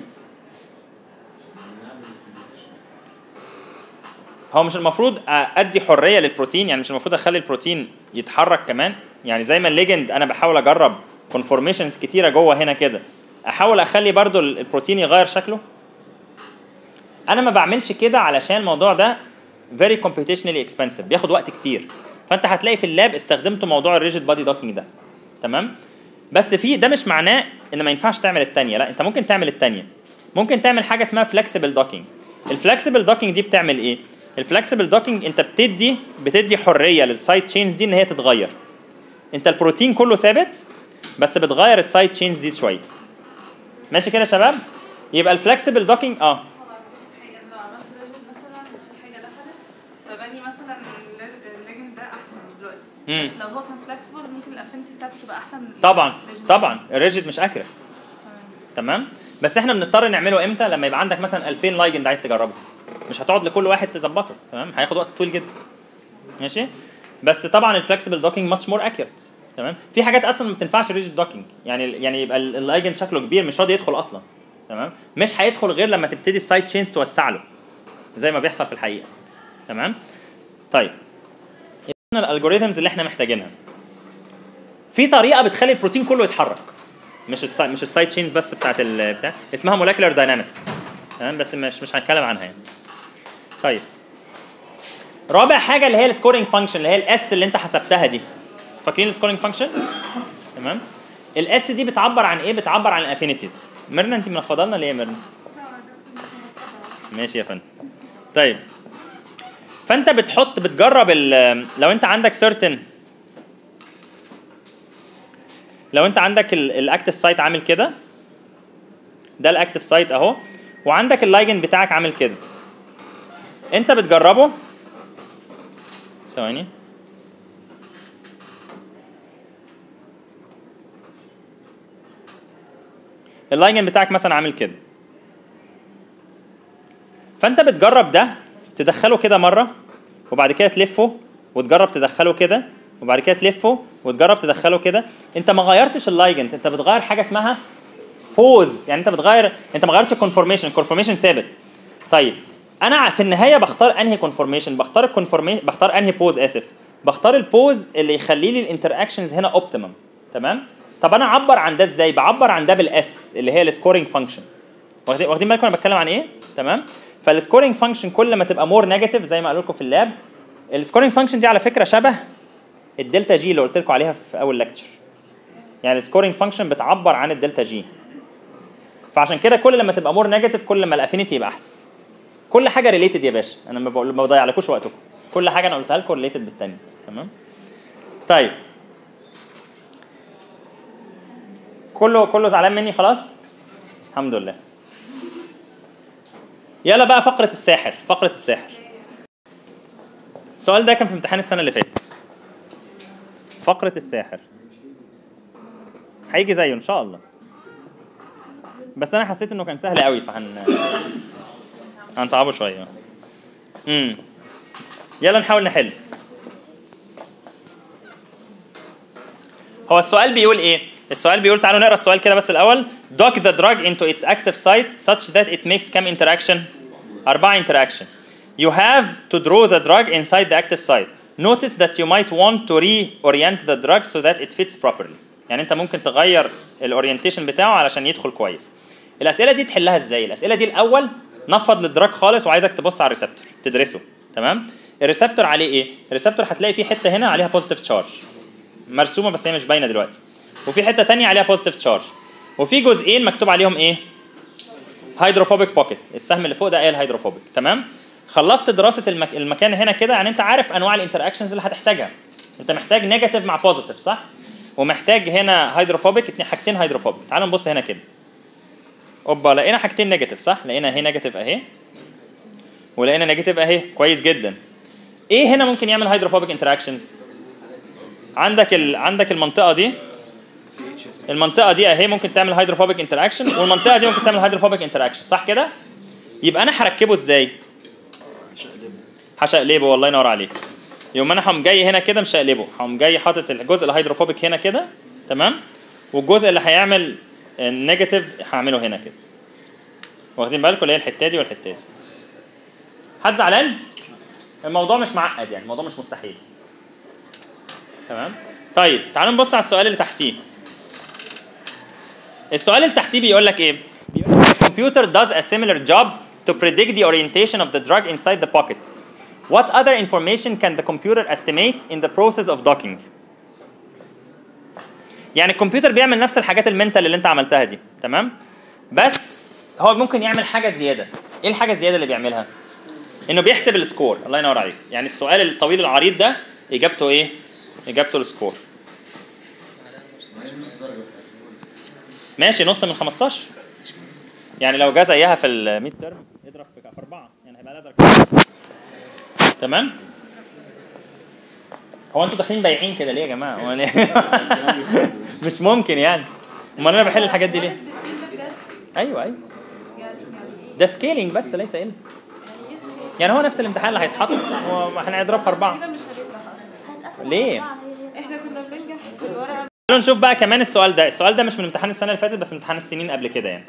هو مش المفروض ادي حريه للبروتين يعني مش المفروض اخلي البروتين يتحرك كمان يعني زي ما الليجند انا بحاول اجرب كونفورميشنز كتيره جوه هنا كده احاول اخلي برضو البروتين يغير شكله انا ما بعملش كده علشان الموضوع ده very computationally expensive بياخد وقت كتير فانت هتلاقي في اللاب استخدمت موضوع الريجيد بادي دوكينج ده تمام بس في ده مش معناه ان ما ينفعش تعمل التانية لا انت ممكن تعمل التانية ممكن تعمل حاجه اسمها فلكسبل دوكينج الفلكسبل دوكينج دي بتعمل ايه الفلكسبل دوكينج انت بتدي بتدي حريه للسايد تشينز دي ان هي تتغير انت البروتين كله ثابت بس بتغير السايد تشينز دي شويه ماشي كده يا شباب يبقى الفلكسبل دوكينج اه هو في حاجة لو عملت ريجيد مثلا وفي حاجة دخلت فبني مثلا الليجند ده أحسن دلوقتي مم. بس لو هو كان فلكسبل ممكن الافنتي بتاعته تبقى أحسن طبعا للليجند. طبعا الريجيد مش اكيوريت تمام تمام بس احنا بنضطر نعمله امتى لما يبقى عندك مثلا 2000 لايجند عايز تجربه مش هتقعد لكل واحد تظبطه تمام هياخد وقت طويل جدا ماشي بس طبعا الفلكسبل دوكينج ماتش مور اكيوريت تمام في حاجات اصلا ما بتنفعش ريجيد دوكينج يعني يعني يبقى ال- اللايجند شكله كبير مش راضي يدخل اصلا تمام مش هيدخل غير لما تبتدي السايد تشينز توسع له زي ما بيحصل في الحقيقه تمام طيب يبقى الالجوريثمز اللي احنا محتاجينها في طريقه بتخلي البروتين كله يتحرك مش السايد مش السايد تشينز بس بتاعت ال بتاع اسمها مولكيولار داينامكس تمام بس مش مش هنتكلم عنها يعني طيب رابع حاجه اللي هي السكورينج فانكشن اللي هي الاس اللي انت حسبتها دي فاكرين السكورينج فانكشن تمام الاس دي بتعبر عن ايه بتعبر عن الافينيتيز ميرنا انت منفضه لنا ليه يا ميرنا ماشي يا فندم طيب فانت بتحط بتجرب ال- لو انت عندك certain لو انت عندك الاكتف سايت عامل كده ده الاكتف سايت اهو وعندك اللايجن بتاعك عامل كده انت بتجربه ثواني اللايجن بتاعك مثلا عامل كده فانت بتجرب ده تدخله كده مره وبعد كده تلفه وتجرب تدخله كده وبعد كده تلفه وتجرب تدخله كده انت ما غيرتش اللايجنت انت بتغير حاجه اسمها بوز يعني انت بتغير انت ما غيرتش الكونفورميشن الكونفورميشن ثابت طيب انا في النهايه بختار انهي كونفورميشن بختار الكونفورميشن بختار انهي بوز اسف بختار البوز اللي يخلي لي الانتراكشنز هنا اوبتيمم تمام طب انا اعبر عن ده ازاي بعبر عن ده بالاس اللي هي السكورينج فانكشن واخدين واخدين بالكم انا بتكلم عن ايه تمام فالسكورينج فانكشن كل ما تبقى مور نيجاتيف زي ما قالوا لكم في اللاب السكورينج فانكشن دي على فكره شبه الدلتا جي اللي قلت لكم عليها في اول ليكتشر يعني السكورينج فانكشن بتعبر عن الدلتا جي فعشان كده كل لما تبقى مور نيجاتيف كل ما الافينيتي يبقى احسن كل حاجه ريليتد يا باشا انا ما بقول ما بضيعلكوش وقتكم كل حاجه انا قلتها لكم ريليتد بالتانيه تمام طيب كله كله زعلان مني خلاص الحمد لله يلا بقى فقره الساحر فقره الساحر السؤال ده كان في امتحان السنه اللي فاتت فقره الساحر هيجي زيه ان شاء الله بس انا حسيت انه كان سهل قوي فهن هنصعبه شويه امم يلا نحاول نحل هو السؤال بيقول ايه السؤال بيقول تعالوا نقرا السؤال كده بس الاول dock the drug into its active site such that it makes كام interaction أربعة interaction you have to draw the drug inside the active site notice that you might want to reorient the drug so that it fits properly يعني انت ممكن تغير الاورينتيشن بتاعه علشان يدخل كويس الاسئله دي تحلها ازاي الاسئله دي الاول نفض للدراج خالص وعايزك تبص على الريسبتور تدرسه تمام الريسبتور عليه ايه الريسبتور هتلاقي فيه حته هنا عليها بوزيتيف تشارج مرسومه بس هي مش باينه دلوقتي وفي حته تانية عليها بوزيتيف تشارج وفي جزئين مكتوب عليهم ايه هيدروفوبيك بوكيت السهم اللي فوق ده قايل هيدروفوبيك تمام خلصت دراسه المك... المكان هنا كده يعني انت عارف انواع الانتراكشنز اللي هتحتاجها انت محتاج نيجاتيف مع بوزيتيف صح ومحتاج هنا هيدروفوبيك اتنين حاجتين هيدروفوبيك تعالوا نبص هنا كده اوبا لقينا حاجتين نيجاتيف صح لقينا اهي نيجاتيف اهي ولقينا نيجاتيف اهي كويس جدا ايه هنا ممكن يعمل هيدروفوبيك انتراكشنز عندك ال... عندك المنطقه دي المنطقه دي اهي ممكن تعمل هيدروفوبيك انتراكشن والمنطقه دي ممكن تعمل هيدروفوبيك انتراكشن صح كده يبقى انا هركبه ازاي هشقلبه والله ينور عليك يوم انا هقوم جاي هنا كده مشقلبه هقوم جاي حاطط الجزء الهيدروفوبيك هنا كده تمام والجزء اللي هيعمل النيجاتيف هعمله هنا كده واخدين بالكم اللي هي الحته دي والحته دي حد زعلان الموضوع مش معقد يعني الموضوع مش مستحيل تمام طيب تعالوا نبص على السؤال اللي تحتيه السؤال اللي تحتيه بيقول لك ايه بيقول لك the computer does a similar job to predict the orientation of the drug inside the pocket what other information can the computer estimate in the process of docking يعني الكمبيوتر بيعمل نفس الحاجات المنتال اللي انت عملتها دي تمام بس هو ممكن يعمل حاجه زياده ايه الحاجه الزياده اللي بيعملها انه بيحسب السكور الله ينور عليك يعني السؤال الطويل العريض ده اجابته ايه اجابته السكور ماشي نص من 15 يعني لو جه زيها في الميد ترم اضرب في في اربعه يعني هيبقى لها درجه تمام هو انتوا داخلين بايعين كده ليه يا جماعه هو ليه؟ مش ممكن يعني امال انا بحل الحاجات دي ليه 60 ده بجد ايوه ايوه يعني يعني ايه؟ ده سكيلينج بس ليس الا يعني ايه سكيل؟ يعني هو نفس الامتحان اللي هيتحط هو احنا هنضرب في اربعه كده مش هننجح اصلا هتقسم ليه؟ أربعة هي هي. احنا كنا بننجح في الورقه تعالوا نشوف بقى كمان السؤال ده السؤال ده مش من امتحان السنه اللي فاتت بس امتحان السنين قبل كده يعني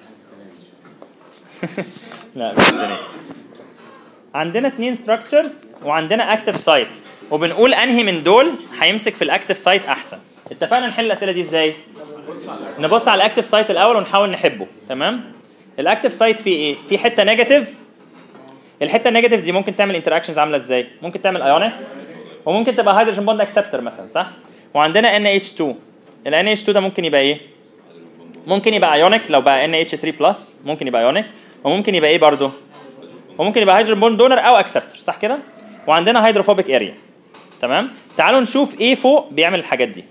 لا مش السنه دي. عندنا اتنين ستراكشرز وعندنا اكتف سايت وبنقول انهي من دول هيمسك في الاكتف سايت احسن اتفقنا نحل الاسئله دي ازاي نبص على الاكتف سايت الاول ونحاول نحبه تمام الاكتف سايت فيه ايه في حته نيجاتيف الحته النيجاتيف دي ممكن تعمل انتراكشنز عامله ازاي ممكن تعمل ايونيك وممكن تبقى هيدروجين بوند اكسبتور مثلا صح وعندنا NH2 ال NH2 ده ممكن يبقى ايه ممكن يبقى ايونيك لو بقى NH3 بلس ممكن يبقى ايونيك وممكن يبقى ايه برضه وممكن يبقى هيدروجين بوند دونر او اكسبتور صح كده وعندنا هيدروفوبيك اريا تمام تعالوا نشوف ايه فوق بيعمل الحاجات دي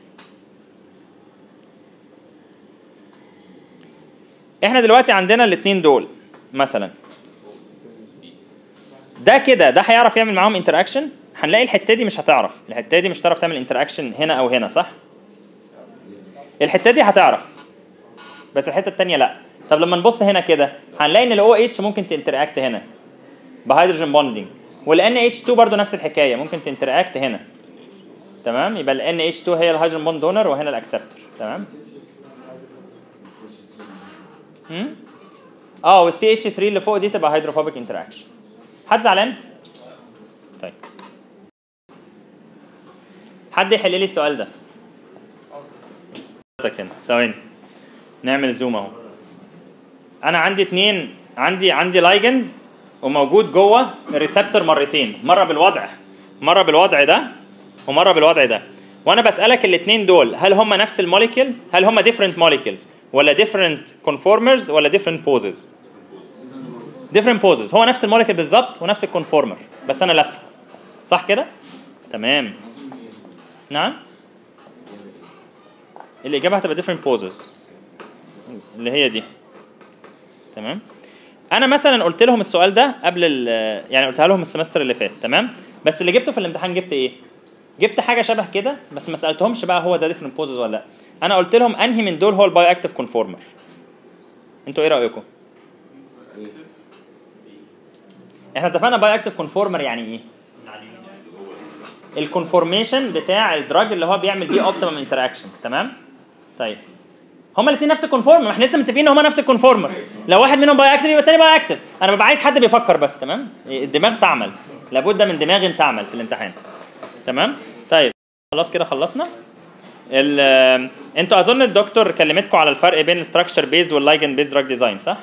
احنا دلوقتي عندنا الاثنين دول مثلا ده كده ده هيعرف يعمل معاهم انتراكشن هنلاقي الحته دي مش هتعرف الحته دي مش هتعرف تعمل انتراكشن هنا او هنا صح الحته دي هتعرف بس الحته التانية لا طب لما نبص هنا كده هنلاقي ان الاو اتش ممكن تنتراكت هنا بهيدروجين بوندنج والان اتش 2 برضه نفس الحكايه ممكن تنتراكت هنا تمام يبقى ال NH2 هي الهيدروجين بوند دونر وهنا الاكسبتور تمام هم؟ اه وال CH3 اللي فوق دي تبقى هيدروفوبيك انتراكشن حد زعلان؟ طيب حد يحل لي السؤال ده حضرتك هنا ثواني نعمل زوم اهو انا عندي اتنين عندي عندي لايجند وموجود جوه الريسبتور مرتين مره بالوضع مره بالوضع ده ومره بالوضع ده وانا بسالك الاثنين دول هل هم نفس الموليكيول هل هم different molecules ولا different conformers ولا different poses different poses هو نفس الموليكيول بالظبط ونفس الكونفورمر بس انا لف صح كده تمام نعم الاجابه هتبقى different poses اللي هي دي تمام انا مثلا قلت لهم السؤال ده قبل ال- يعني قلتها لهم السمستر اللي فات تمام بس اللي جبته في الامتحان جبت ايه جبت حاجه شبه كده بس ما سالتهمش بقى هو ده different poses ولا لا انا قلت لهم انهي من دول هو الباي اكتيف كونفورمر انتوا ايه رايكم احنا اتفقنا باي اكتيف كونفورمر يعني ايه الكونفورميشن بتاع الدراج اللي هو بيعمل بيه اوبتيمم انتراكشنز تمام طيب هما الاثنين نفس الكونفورمر ما احنا لسه متفقين ان هما نفس الكونفورمر لو واحد منهم باي اكتف يبقى الثاني باي اكتف انا ببقى عايز حد بيفكر بس تمام الدماغ تعمل لابد من دماغ تعمل في الامتحان تمام طيب خلاص كده خلصنا ال انتوا اظن الدكتور كلمتكم على الفرق بين الستراكشر بيزد واللايجن بيزد دراج ديزاين صح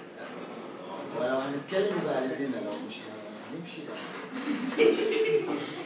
ولو هنتكلم يبقى على ايدينا لو مش هنمشي